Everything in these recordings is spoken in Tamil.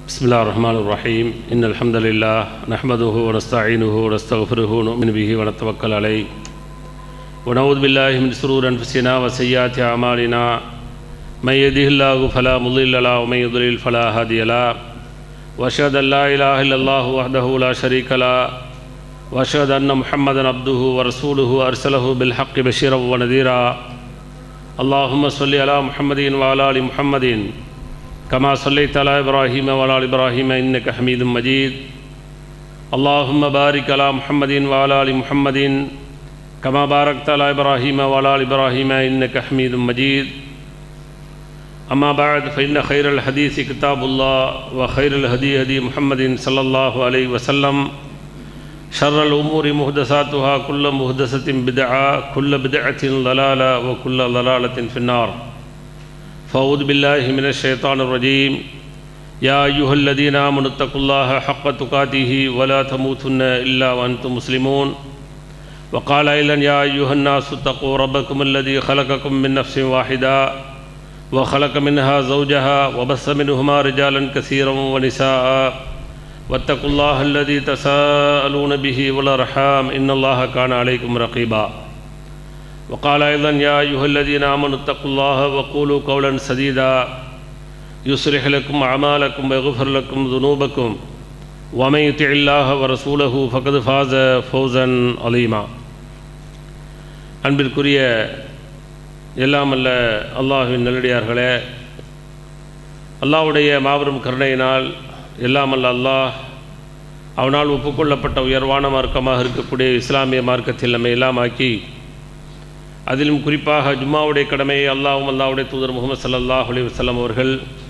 بسم الله الرحمن الرحيم إن الحمد لله نحمده ونستعينه ونستغفره ونؤمن به ونتوكل عليه ونعوذ بالله من شرور أنفسنا وسيئات أعمالنا من يهده الله فلا مضل له ومن يضلل فلا هادي له وأشهد أن لا إله إلا الله وحده لا شريك له وأشهد أن محمدا عبده ورسوله أرسله بالحق بشيرا ونذيرا اللهم صل على محمد وعلى آل محمد كما صليت على إبراهيم وعلى آل إبراهيم إنك حميد مجيد اللهم بارك على محمد وعلى آل محمد كما باركت على إبراهيم وعلى آل إبراهيم إنك حميد مجيد أما بعد فإن خير الحديث كتاب الله وخير الهدي هدي محمد صلى الله عليه وسلم شر الأمور محدثاتها كل محدثة بدعة كل بدعة ضلالة وكل ضلالة في النار فأعوذ بالله من الشيطان الرجيم يا أيها الذين آمنوا اتقوا الله حق تقاته ولا تموتن إلا وأنتم مسلمون وقال أيضا يا أيها الناس اتقوا ربكم الذي خلقكم من نفس واحدة وخلق منها زوجها وبث منهما رجالا كثيرا ونساء واتقوا الله الذي تساءلون به والأرحام إن الله كان عليكم رقيبا وقال أيضا يا أيها الذين آمنوا اتقوا الله وقولوا قولا سديدا يصلح لكم أعمالكم ويغفر لكم ذنوبكم ومن يطع الله ورسوله فقد فاز فوزا عظيما அன்பிற்குரிய எல்லாம் அல்ல அல்லாஹுவின் நல்லடியார்களே அல்லாஹ்வுடைய மாபெரும் கருணையினால் எல்லாம் அல்ல அல்லாஹ் அவனால் ஒப்புக்கொள்ளப்பட்ட உயர்வான மார்க்கமாக இருக்கக்கூடிய இஸ்லாமிய மார்க்கத்தில் நம்மை எல்லாம் ஆக்கி அதிலும் குறிப்பாக ஜும்மாவுடைய கடமையை அல்லாஹும் அல்லாஹுடைய தூதர் முகமது சல்லாஹ் அலி வல்லம் அவர்கள்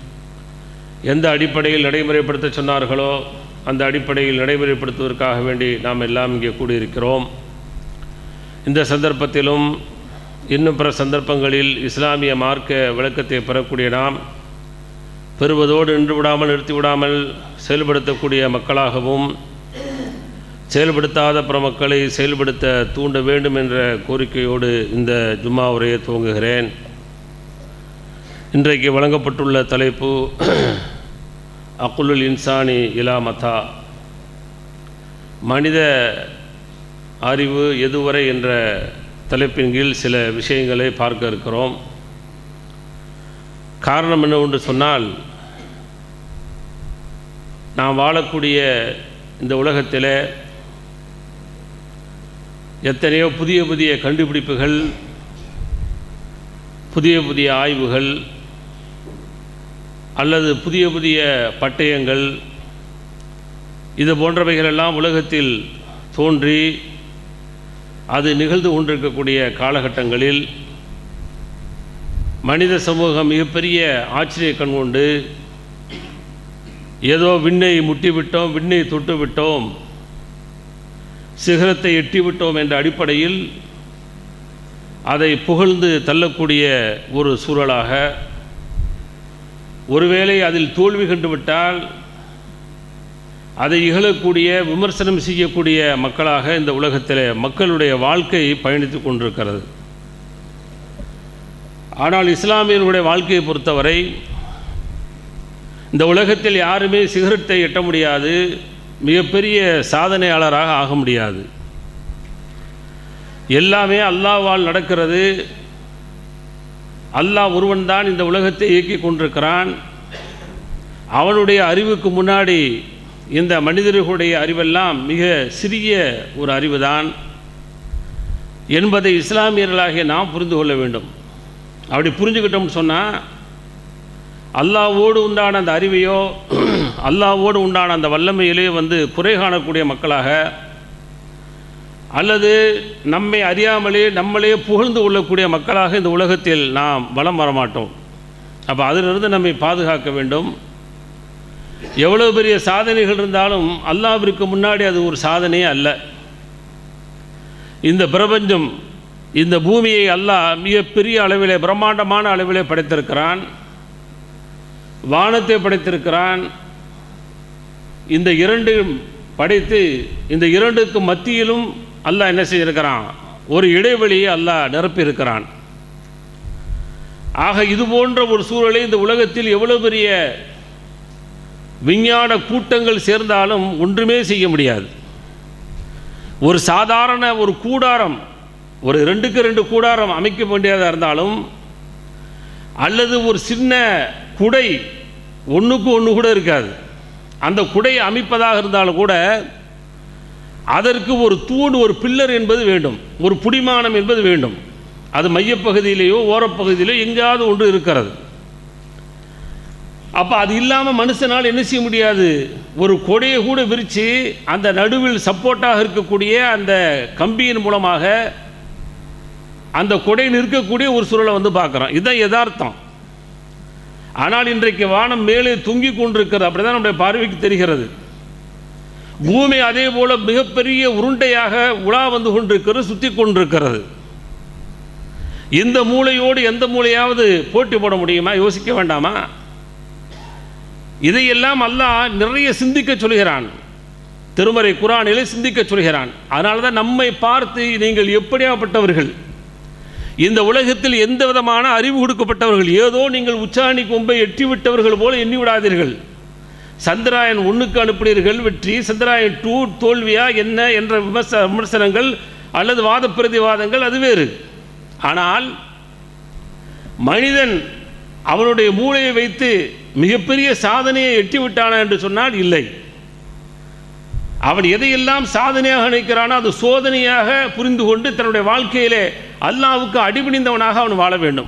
எந்த அடிப்படையில் நடைமுறைப்படுத்த சொன்னார்களோ அந்த அடிப்படையில் நடைமுறைப்படுத்துவதற்காக வேண்டி நாம் எல்லாம் இங்கே கூடியிருக்கிறோம் இந்த சந்தர்ப்பத்திலும் இன்னும் பிற சந்தர்ப்பங்களில் இஸ்லாமிய மார்க்க விளக்கத்தை பெறக்கூடிய நாம் பெறுவதோடு நின்று விடாமல் நிறுத்தி விடாமல் செயல்படுத்தக்கூடிய மக்களாகவும் செயல்படுத்தாத பிற மக்களை செயல்படுத்த தூண்ட வேண்டும் என்ற கோரிக்கையோடு இந்த ஜும்மா உரையை துவங்குகிறேன் இன்றைக்கு வழங்கப்பட்டுள்ள தலைப்பு அக்குலுல் இன்சானி இலா மதா மனித அறிவு எதுவரை என்ற தலைப்பின் கீழ் சில விஷயங்களை பார்க்க இருக்கிறோம் காரணம் என்னவென்று சொன்னால் நாம் வாழக்கூடிய இந்த உலகத்தில் எத்தனையோ புதிய புதிய கண்டுபிடிப்புகள் புதிய புதிய ஆய்வுகள் அல்லது புதிய புதிய பட்டயங்கள் இது போன்றவைகளெல்லாம் உலகத்தில் தோன்றி அது நிகழ்ந்து கொண்டிருக்கக்கூடிய காலகட்டங்களில் மனித சமூகம் மிகப்பெரிய ஆச்சரிய கண் கொண்டு ஏதோ விண்ணை முட்டிவிட்டோம் விண்ணை தொட்டு விட்டோம் சிகரத்தை எட்டிவிட்டோம் என்ற அடிப்படையில் அதை புகழ்ந்து தள்ளக்கூடிய ஒரு சூழலாக ஒருவேளை அதில் தோல்வி கண்டுவிட்டால் அதை இகழக்கூடிய விமர்சனம் செய்யக்கூடிய மக்களாக இந்த உலகத்தில் மக்களுடைய வாழ்க்கை பயணித்து கொண்டிருக்கிறது ஆனால் இஸ்லாமியர்களுடைய வாழ்க்கையை பொறுத்தவரை இந்த உலகத்தில் யாருமே சிகரெட்டை எட்ட முடியாது மிகப்பெரிய சாதனையாளராக ஆக முடியாது எல்லாமே அல்லாவால் நடக்கிறது அல்லாஹ் ஒருவன் தான் இந்த உலகத்தை இயக்கி கொண்டிருக்கிறான் அவனுடைய அறிவுக்கு முன்னாடி இந்த மனிதர்களுடைய அறிவெல்லாம் மிக சிறிய ஒரு அறிவுதான் என்பதை இஸ்லாமியர்களாகிய நாம் புரிந்து கொள்ள வேண்டும் அப்படி புரிஞ்சுக்கிட்டோம்னு சொன்னால் அல்லாவோடு உண்டான அந்த அறிவையோ அல்லாவோடு உண்டான அந்த வல்லமையிலே வந்து குறை காணக்கூடிய மக்களாக அல்லது நம்மை அறியாமலே நம்மளே புகழ்ந்து கொள்ளக்கூடிய மக்களாக இந்த உலகத்தில் நாம் வளம் வரமாட்டோம் அப்போ அதிலிருந்து நம்மை பாதுகாக்க வேண்டும் எவ்வளோ பெரிய சாதனைகள் இருந்தாலும் அல்லாவிற்கு முன்னாடி அது ஒரு சாதனையே அல்ல இந்த பிரபஞ்சம் இந்த பூமியை அல்லாஹ் மிகப்பெரிய அளவிலே பிரம்மாண்டமான அளவிலே படைத்திருக்கிறான் வானத்தை படைத்திருக்கிறான் இந்த இரண்டும் படைத்து இந்த இரண்டுக்கு மத்தியிலும் அல்லாஹ் என்ன செய்திருக்கிறான் ஒரு இடைவெளியை அல்லாஹ் நிரப்பியிருக்கிறான் ஆக இது போன்ற ஒரு சூழலை இந்த உலகத்தில் எவ்வளவு பெரிய விஞ்ஞான கூட்டங்கள் சேர்ந்தாலும் ஒன்றுமே செய்ய முடியாது ஒரு சாதாரண ஒரு கூடாரம் ஒரு ரெண்டுக்கு ரெண்டு கூடாரம் அமைக்க வேண்டியதாக இருந்தாலும் அல்லது ஒரு சின்ன குடை ஒன்றுக்கு ஒன்று கூட இருக்காது அந்த குடையை அமைப்பதாக இருந்தாலும் கூட அதற்கு ஒரு தூண் ஒரு பில்லர் என்பது வேண்டும் ஒரு புடிமானம் என்பது வேண்டும் அது மையப்பகுதியிலேயோ ஓரப்பகுதியிலேயோ எங்கேயாவது ஒன்று இருக்கிறது அப்போ அது இல்லாமல் மனுஷனால் என்ன செய்ய முடியாது ஒரு கொடையை கூட விரித்து அந்த நடுவில் சப்போர்ட்டாக இருக்கக்கூடிய அந்த கம்பியின் மூலமாக அந்த கொடை நிற்கக்கூடிய ஒரு சூழலை வந்து பார்க்குறோம் இதுதான் யதார்த்தம் ஆனால் இன்றைக்கு வானம் மேலே தொங்கி கொண்டிருக்கிறது அப்படி தான் நம்முடைய பார்வைக்கு தெரிகிறது பூமி அதே போல மிகப்பெரிய உருண்டையாக உலா வந்து கொண்டிருக்கிறது சுற்றி கொண்டிருக்கிறது இந்த மூளையோடு எந்த மூளையாவது போட்டி போட முடியுமா யோசிக்க வேண்டாமா இதையெல்லாம் அல்லாஹ் நிறைய சிந்திக்க சொல்கிறான் திருமறை குரானிலே சிந்திக்க சொல்கிறான் அதனால தான் நம்மை பார்த்து நீங்கள் எப்படியாப்பட்டவர்கள் இந்த உலகத்தில் எந்த விதமான அறிவு கொடுக்கப்பட்டவர்கள் ஏதோ நீங்கள் உச்சாணி கொம்பை எட்டி விட்டவர்கள் போல எண்ணி விடாதீர்கள் சந்திராயன் ஒன்றுக்கு அனுப்பினீர்கள் வெற்றி சந்திராயன் டூ தோல்வியா என்ன என்ற விமர்ச விமர்சனங்கள் அல்லது வாத பிரதிவாதங்கள் அது வேறு ஆனால் மனிதன் அவனுடைய மூளையை வைத்து மிகப்பெரிய சாதனையை எட்டி விட்டானா என்று சொன்னால் இல்லை அவன் எதையெல்லாம் சாதனையாக நினைக்கிறானோ அது சோதனையாக புரிந்து கொண்டு தன்னுடைய வாழ்க்கையிலே அல்லாவுக்கு அடிபணிந்தவனாக அவன் வாழ வேண்டும்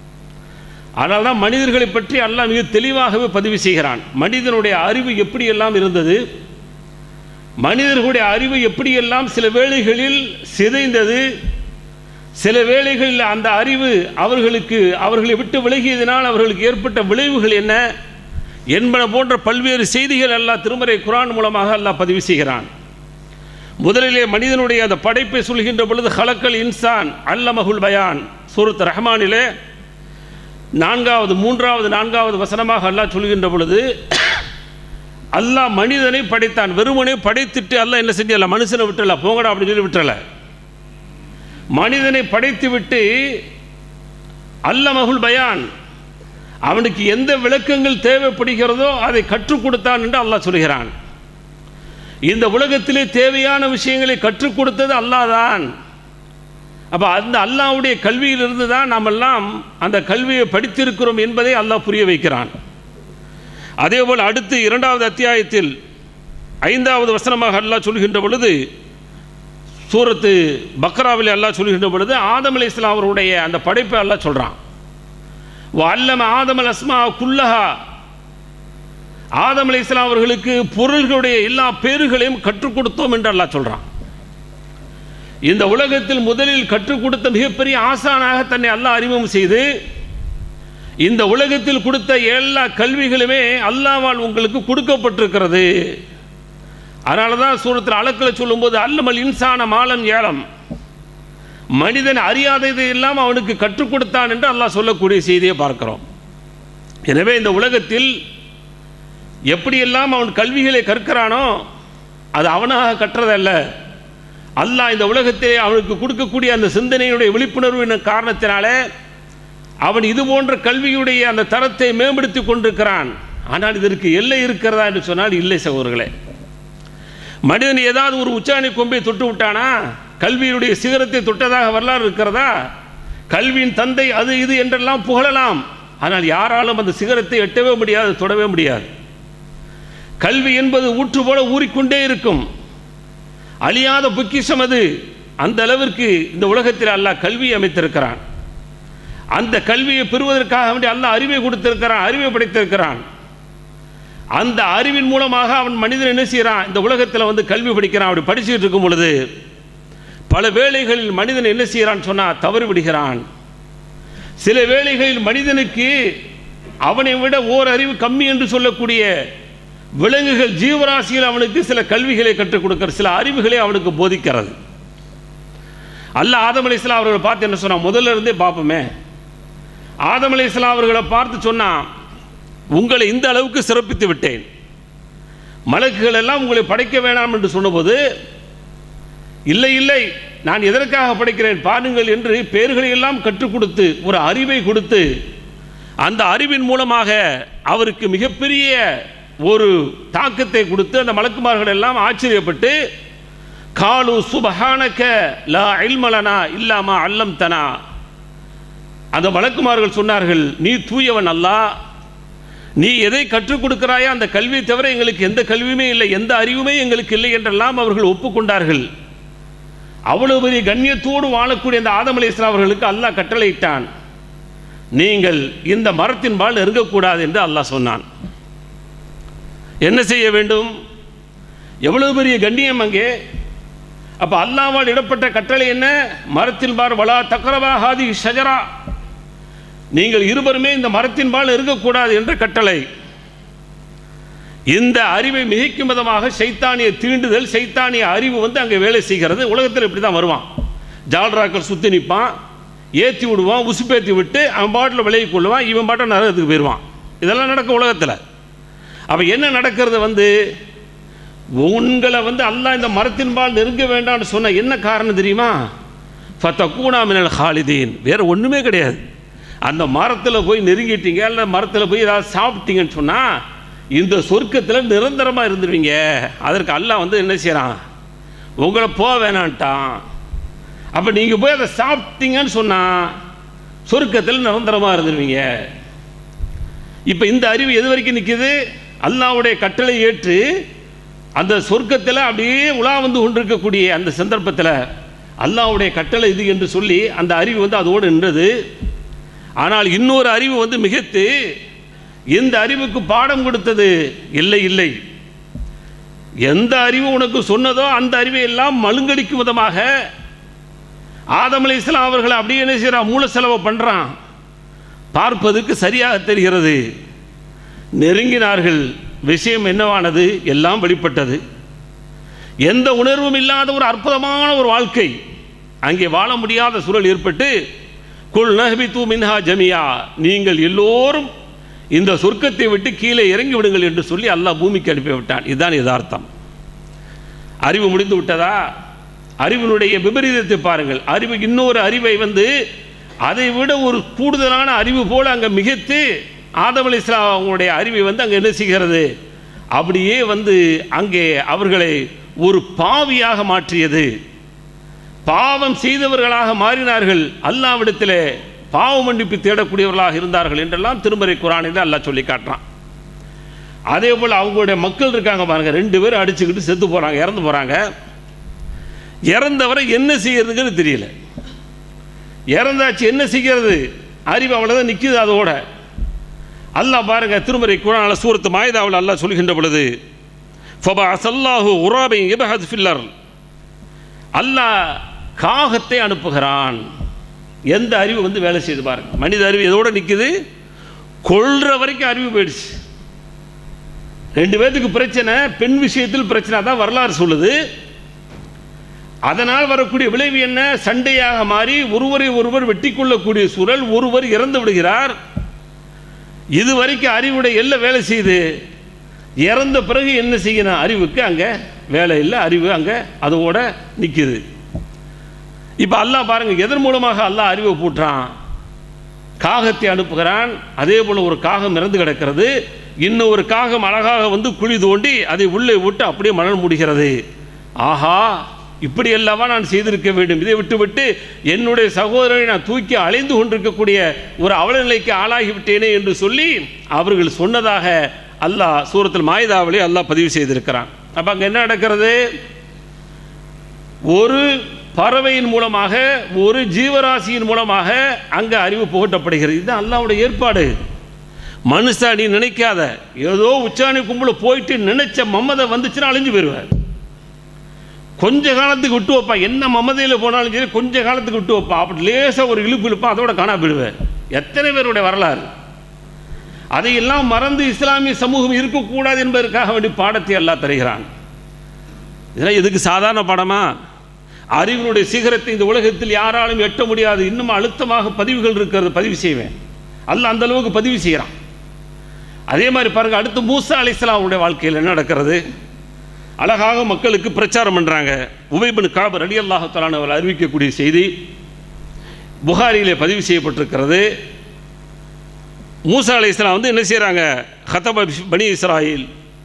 அதனால தான் மனிதர்களை பற்றி அல்லாஹ் மிக தெளிவாகவே பதிவு செய்கிறான் மனிதனுடைய அறிவு எப்படியெல்லாம் இருந்தது மனிதர்களுடைய அறிவு எப்படியெல்லாம் சில வேளைகளில் சிதைந்தது சில வேளைகளில் அந்த அறிவு அவர்களுக்கு அவர்களை விட்டு விலகியதினால் அவர்களுக்கு ஏற்பட்ட விளைவுகள் என்ன என்பன போன்ற பல்வேறு செய்திகள் அல்லாஹ் திருமறை குரான் மூலமாக அல்லாஹ் பதிவு செய்கிறான் முதலிலே மனிதனுடைய அந்த படைப்பை சொல்கின்ற பொழுது ஹலக்கல் இன்சான் அல்லமகுல் பயான் சூரத் ரஹ்மானிலே நான்காவது மூன்றாவது நான்காவது வசனமாக அல்லாஹ் சொல்கின்ற பொழுது அல்லாஹ் மனிதனை படைத்தான் வெறுமனே படைத்துட்டு அல்லாஹ் என்ன செஞ்சல மனுஷனை விட்டுல போங்கடா அப்படின்னு சொல்லி விட்டுறல மனிதனை படைத்து விட்டு அல்ல மகுல் பயான் அவனுக்கு எந்த விளக்கங்கள் தேவைப்படுகிறதோ அதை கற்றுக் கொடுத்தான் என்று அல்லாஹ் சொல்கிறான் இந்த உலகத்திலே தேவையான விஷயங்களை கற்றுக் கொடுத்தது அல்லாஹ் தான் அப்போ அந்த அல்லாவுடைய கல்வியிலிருந்து தான் நாம் எல்லாம் அந்த கல்வியை படித்திருக்கிறோம் என்பதை அல்லாஹ் புரிய வைக்கிறான் அதேபோல் அடுத்து இரண்டாவது அத்தியாயத்தில் ஐந்தாவது வசனமாக அல்லாஹ் சொல்கின்ற பொழுது சூரத்து பக்ராவில் அல்லாஹ் சொல்கின்ற பொழுது ஆதம் அலி இஸ்லாம் அவருடைய அந்த படைப்பை அல்லாஹ் சொல்கிறான் அல்லம ஆதம் அல் அஸ்மா குல்லஹா ஆதம் அலி இஸ்லாம் அவர்களுக்கு பொருள்களுடைய எல்லா பேறுகளையும் கற்றுக் கொடுத்தோம் என்று அல்லாஹ் சொல்கிறான் இந்த உலகத்தில் முதலில் கற்றுக் கொடுத்த மிகப்பெரிய ஆசானாக தன்னை அல்லாஹ் அறிமுகம் செய்து இந்த உலகத்தில் கொடுத்த எல்லா கல்விகளுமே அல்லாவால் உங்களுக்கு கொடுக்கப்பட்டிருக்கிறது அதனால தான் சூரத்தில் அலக்கில் சொல்லும்போது அல்லமல் இன்சான மாலம் ஏலம் மனிதன் அறியாததை எல்லாம் அவனுக்கு கற்றுக் கொடுத்தான் என்று அல்லாஹ் சொல்லக்கூடிய செய்தியை பார்க்கிறோம் எனவே இந்த உலகத்தில் எப்படியெல்லாம் அவன் கல்விகளை கற்கிறானோ அது அவனாக கற்றதல்ல அல்லாஹ் இந்த உலகத்தை அவனுக்கு கொடுக்கக்கூடிய அந்த சிந்தனையுடைய விழிப்புணர்வின் காரணத்தினாலே அவன் இது போன்ற கல்வியுடைய அந்த தரத்தை மேம்படுத்தி கொண்டிருக்கிறான் ஆனால் இதற்கு எல்லை இருக்கிறதா என்று சொன்னால் இல்லை சகோதரர்களே மனிதன் ஏதாவது ஒரு உச்சாணி கொம்பை தொட்டு விட்டானா கல்வியினுடைய சிகரத்தை தொட்டதாக வரலாறு இருக்கிறதா கல்வியின் தந்தை அது இது என்றெல்லாம் புகழலாம் ஆனால் யாராலும் அந்த சிகரத்தை எட்டவே முடியாது தொடவே முடியாது கல்வி என்பது ஊற்று போல ஊறிக்கொண்டே இருக்கும் அழியாத பொக்கிஷம் அது அந்த அளவிற்கு இந்த உலகத்தில் அல்லாஹ் கல்வி அமைத்திருக்கிறான் அந்த கல்வியை பெறுவதற்காக வேண்டி அல்லாஹ் அறிவை கொடுத்திருக்கிறான் அறிவை படைத்திருக்கிறான் அந்த அறிவின் மூலமாக அவன் மனிதன் என்ன செய்கிறான் இந்த உலகத்தில் வந்து கல்வி படிக்கிறான் அப்படி படிச்சுட்டு இருக்கும் பொழுது பல வேளைகளில் மனிதன் என்ன செய்கிறான் சொன்னால் தவறு விடுகிறான் சில வேளைகளில் மனிதனுக்கு அவனை விட ஓர் அறிவு கம்மி என்று சொல்லக்கூடிய விலங்குகள் ஜீவராசிகள் அவனுக்கு சில கல்விகளை கற்றுக் கொடுக்கிற சில அறிவுகளை அவனுக்கு போதிக்கிறது அல்ல ஆதம் அலி இஸ்லாம் அவர்களை பார்த்து என்ன சொன்னான் முதல்ல இருந்தே பார்ப்போமே ஆதம் அலி இஸ்லாம் அவர்களை பார்த்து சொன்னான் உங்களை இந்த அளவுக்கு சிறப்பித்து விட்டேன் மலக்குகள் எல்லாம் உங்களை படைக்க வேணாம் என்று சொன்னபோது இல்லை இல்லை நான் எதற்காக படைக்கிறேன் பாருங்கள் என்று பெயர்களை எல்லாம் கற்றுக் கொடுத்து ஒரு அறிவை கொடுத்து அந்த அறிவின் மூலமாக அவருக்கு மிகப்பெரிய ஒரு தாக்கத்தை கொடுத்து அந்த மலக்குமார்கள் எல்லாம் ஆச்சரியப்பட்டு காலு சுபஹானக லா இல்மலனா இல்லாமா அல்லம் தனா அந்த மலக்குமார்கள் சொன்னார்கள் நீ தூயவன் அல்லா நீ எதை கற்றுக் கொடுக்கிறாயோ அந்த கல்வியை தவிர எங்களுக்கு எந்த கல்வியுமே இல்லை எந்த அறிவுமே எங்களுக்கு இல்லை என்றெல்லாம் அவர்கள் ஒப்புக்கொண்டார்கள் அவ்வளவு பெரிய கண்ணியத்தோடு வாழக்கூடிய அந்த ஆதம் அலி இஸ்லாம் அவர்களுக்கு அல்லாஹ் கட்டளையிட்டான் நீங்கள் இந்த மரத்தின் பால் நெருங்கக்கூடாது என்று அல்லாஹ் சொன்னான் என்ன செய்ய வேண்டும் எவ்வளவு பெரிய கண்ணியம் அங்கே அப்போ அல்லாவால் இடப்பட்ட கட்டளை என்ன மரத்தின் பார் வலா தக்கரவா ஹாதி ஷஜரா நீங்கள் இருவருமே இந்த மரத்தின் பால் இருக்கக்கூடாது என்ற கட்டளை இந்த அறிவை மிகைக்கும் விதமாக சைத்தானிய தீண்டுதல் சைத்தானிய அறிவு வந்து அங்கே வேலை செய்கிறது உலகத்தில் இப்படி தான் வருவான் ஜால்ராக்கள் சுற்றி நிற்பான் ஏற்றி விடுவான் உசுப்பேற்றி விட்டு அவன் பாட்டில் விலகி கொள்ளுவான் இவன் பாட்டில் நரகத்துக்கு போயிடுவான் இதெல்லாம் நடக்கும் உலகத்தில் அப்போ என்ன நடக்கிறது வந்து உங்களை வந்து அல்லாஹ் இந்த மரத்தின் பால் நெருங்க வேண்டாம்னு சொன்ன என்ன காரணம் தெரியுமா ஃபத்தக்கூனா மினல் ஹாலிதீன் வேறு ஒன்றுமே கிடையாது அந்த மரத்தில் போய் நெருங்கிட்டீங்க இல்லை மரத்தில் போய் ஏதாவது சாப்பிட்டீங்கன்னு சொன்னால் இந்த சொர்க்கத்தில் நிரந்தரமாக இருந்துருவீங்க அதற்கு அல்லாஹ் வந்து என்ன செய்கிறான் உங்களை போக வேணான்ட்டான் அப்போ நீங்கள் போய் அதை சாப்பிட்டீங்கன்னு சொன்னால் சொர்க்கத்தில் நிரந்தரமாக இருந்துருவீங்க இப்போ இந்த அறிவு எது வரைக்கும் நிற்கிது அல்லாவுடைய கட்டளை ஏற்று அந்த சொர்க்கத்தில் அப்படியே உலா வந்து கொண்டிருக்கக்கூடிய அந்த சந்தர்ப்பத்தில் அல்லாவுடைய கட்டளை இது என்று சொல்லி அந்த அறிவு வந்து அதோடு நின்றது ஆனால் இன்னொரு அறிவு வந்து மிகத்து இந்த அறிவுக்கு பாடம் கொடுத்தது இல்லை இல்லை எந்த அறிவு உனக்கு சொன்னதோ அந்த அறிவை எல்லாம் மழுங்கடிக்கும் விதமாக ஆதம் அலி இஸ்லாம் அவர்களை அப்படியே என்ன செய்கிறான் மூல செலவு பண்ணுறான் பார்ப்பதற்கு சரியாக தெரிகிறது நெருங்கினார்கள் விஷயம் என்னவானது எல்லாம் வெளிப்பட்டது எந்த உணர்வும் இல்லாத ஒரு அற்புதமான ஒரு வாழ்க்கை அங்கே வாழ முடியாத சூழல் ஏற்பட்டு குல் நஹபி தூ மின்ஹா ஜமியா நீங்கள் எல்லோரும் இந்த சொர்க்கத்தை விட்டு கீழே இறங்கி விடுங்கள் என்று சொல்லி அல்லாஹ் பூமிக்கு அனுப்பி விட்டான் இதுதான் யதார்த்தம் அறிவு முடிந்து விட்டதா அறிவினுடைய விபரீதத்தை பாருங்கள் அறிவு இன்னொரு அறிவை வந்து அதை விட ஒரு கூடுதலான அறிவு போல அங்கே மிகைத்து ஆதம் அலி இஸ்லாம் அவங்களுடைய அறிவை வந்து அங்கே என்ன செய்கிறது அப்படியே வந்து அங்கே அவர்களை ஒரு பாவியாக மாற்றியது பாவம் செய்தவர்களாக மாறினார்கள் அல்லாவிடத்தில் பாவ மன்னிப்பு தேடக்கூடியவர்களாக இருந்தார்கள் என்றெல்லாம் திருமறை குரானில் அல்லாஹ் சொல்லி காட்டுறான் அதே போல் அவங்களுடைய மக்கள் இருக்காங்க பாருங்க ரெண்டு பேரும் அடிச்சுக்கிட்டு செத்து போகிறாங்க இறந்து போகிறாங்க இறந்தவரை என்ன செய்யறதுன்னு தெரியல இறந்தாச்சு என்ன செய்கிறது அறிவு அவ்வளோதான் நிற்கிது அதோட அல்லாஹ் பாருங்க திருமறை குரான சூரத்து மாயுதாவில் அல்லாஹ் சொல்கின்ற பொழுது ஃபபா சல்லாஹு உராபை இபஹத் ஃபில்லர் அல்லாஹ் காகத்தை அனுப்புகிறான் எந்த அறிவு வந்து வேலை செய்து பாருங்க மனித அறிவு எதோட நிற்குது கொள்ற வரைக்கும் அறிவு போயிடுச்சு ரெண்டு பேர்த்துக்கு பிரச்சனை பெண் விஷயத்தில் பிரச்சனை தான் வரலாறு சொல்லுது அதனால் வரக்கூடிய விளைவு என்ன சண்டையாக மாறி ஒருவரை ஒருவர் வெட்டி கொள்ளக்கூடிய சூழல் ஒருவர் இறந்து விடுகிறார் இது வரைக்கும் அறிவுடைய எல்லாம் வேலை செய்யுது இறந்த பிறகு என்ன செய்யணும் அறிவுக்கு அங்கே வேலை இல்லை அறிவு அங்கே அதோட நிற்குது இப்போ அல்லாஹ் பாருங்க எதன் மூலமாக அல்லாஹ் அறிவை பூட்டுறான் காகத்தை அனுப்புகிறான் அதே போல் ஒரு காகம் இறந்து கிடக்கிறது இன்னும் ஒரு காகம் அழகாக வந்து குழி தோண்டி அதை உள்ளே விட்டு அப்படியே மணல் முடிகிறது ஆஹா இப்படி அல்லவா நான் செய்திருக்க வேண்டும் இதை விட்டுவிட்டு என்னுடைய சகோதரனை நான் தூக்கி அலைந்து கொண்டிருக்கக்கூடிய ஒரு அவலநிலைக்கு ஆளாகிவிட்டேனே என்று சொல்லி அவர்கள் சொன்னதாக அல்லாஹ் சூரத்தில் மாயுதாவிலே அல்லாஹ் பதிவு செய்திருக்கிறான் அப்போ அங்கே என்ன நடக்கிறது ஒரு பறவையின் மூலமாக ஒரு ஜீவராசியின் மூலமாக அங்கே அறிவு புகட்டப்படுகிறது இதுதான் அல்லாவுடைய ஏற்பாடு மனுஷா நீ நினைக்காத ஏதோ உச்சாணி கும்பல போயிட்டு நினைச்ச மம்மதை வந்துச்சுன்னா அழிஞ்சு போயிடுவார் கொஞ்ச காலத்துக்கு விட்டு வைப்பா என்ன மமதையில் போனாலும் சரி கொஞ்ச காலத்துக்கு விட்டு வைப்பா அப்படி லேசாக ஒரு இழுப்பு இழுப்பா அதோட காணா போயிடுவேன் எத்தனை பேருடைய வரலாறு அதையெல்லாம் மறந்து இஸ்லாமிய சமூகம் இருக்கக்கூடாது என்பதற்காக வேண்டி பாடத்தை எல்லாம் தருகிறான் இதெல்லாம் எதுக்கு சாதாரண பாடமா அறிவினுடைய சிகரத்தை இந்த உலகத்தில் யாராலும் எட்ட முடியாது இன்னும் அழுத்தமாக பதிவுகள் இருக்கிறது பதிவு செய்வேன் அல்ல அந்த அளவுக்கு பதிவு செய்கிறான் அதே மாதிரி பாருங்க அடுத்து மூசா அலிஸ்லாமுடைய வாழ்க்கையில் என்ன நடக்கிறது அழகாக மக்களுக்கு பிரச்சாரம் பண்ணுறாங்க உபைபின் காபர் அலி அல்லாஹாலான அவர் அறிவிக்கக்கூடிய செய்தி புகாரியிலே பதிவு செய்யப்பட்டிருக்கிறது மூசா அலி இஸ்லாம் வந்து என்ன செய்கிறாங்க ஹத்தப பனி இஸ்ராயில்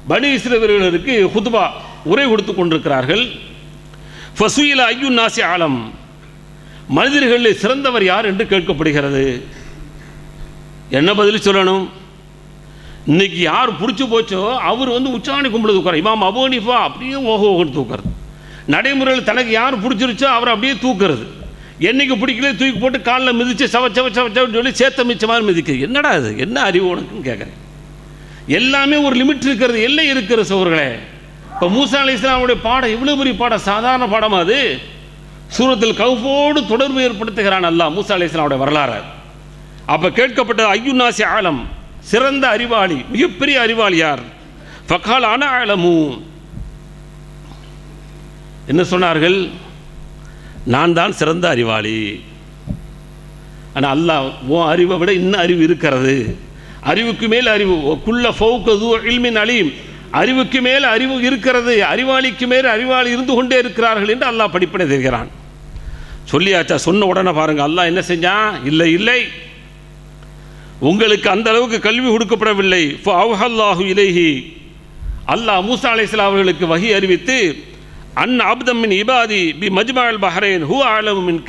பனி இஸ்ரவேலருக்கு ஹுத்பா உரை கொடுத்து கொண்டிருக்கிறார்கள் ஃபசுயில ஐயு நாசி ஆலம் மனிதர்களில் சிறந்தவர் யார் என்று கேட்கப்படுகிறது என்ன பதில் சொல்லணும் இன்னைக்கு யார் பிடிச்சி போச்சோ அவர் வந்து உச்சாணி கும்பிடு தூக்குறார் இமாம் அபோனிஃபா அப்படியே ஓஹோ ஓகன்னு தூக்குறது நடைமுறையில் தனக்கு யார் பிடிச்சிருச்சோ அவர் அப்படியே தூக்குறது என்னைக்கு பிடிக்கல தூக்கி போட்டு காலில் மிதித்து சவ சவ சவ சவன்னு சொல்லி சேத்த மிச்ச மாதிரி மிதிக்குது என்னடா இது என்ன அறிவு உனக்குன்னு கேட்குறேன் எல்லாமே ஒரு லிமிட் இருக்கிறது எல்லை இருக்கிற சோர்களே இப்போ மூசா அலி இஸ்லாமுடைய பாடம் இவ்வளோ பெரிய பாடம் சாதாரண பாடமா அது சூரத்தில் கவுஃபோடு தொடர்பு ஏற்படுத்துகிறான் அல்லாஹ் மூசா அலி இஸ்லாமுடைய வரலாறு அப்போ கேட்கப்பட்ட ஐயுநாசி ஆலம் சிறந்த அறிவாளி மிகப்பெரிய அறிவாளி யார் ஃபக்கால் அன ஆலமு என்ன சொன்னார்கள் நான் தான் சிறந்த அறிவாளி ஆனால் அல்லாஹ் உன் அறிவை விட இன்னும் அறிவு இருக்கிறது அறிவுக்கு மேல் அறிவு குள்ள ஃபவுக்கது இல்மின் அலீம் அறிவுக்கு மேல் அறிவு இருக்கிறது அறிவாளிக்கு மேல் அறிவாளி இருந்து கொண்டே இருக்கிறார்கள் என்று அல்லாஹ் படிப்பனை தெரிகிறான் சொல்லியாச்சா சொன்ன உடனே பாருங்க அல்லாஹ் என்ன செஞ்சான் இல்லை இல்லை உங்களுக்கு அந்த அளவுக்கு கல்வி கொடுக்கப்படவில்லை அவுஹல்லாஹு இலைஹி அல்லாஹ் மூசா அலைஹிஸ்ஸலாம் அவர்களுக்கு வகி அறிவித்து அன் அப்தம் மின் இபாதி பி மஜ்மால் பஹ்ரைன் ஹூ ஆலமு மின்க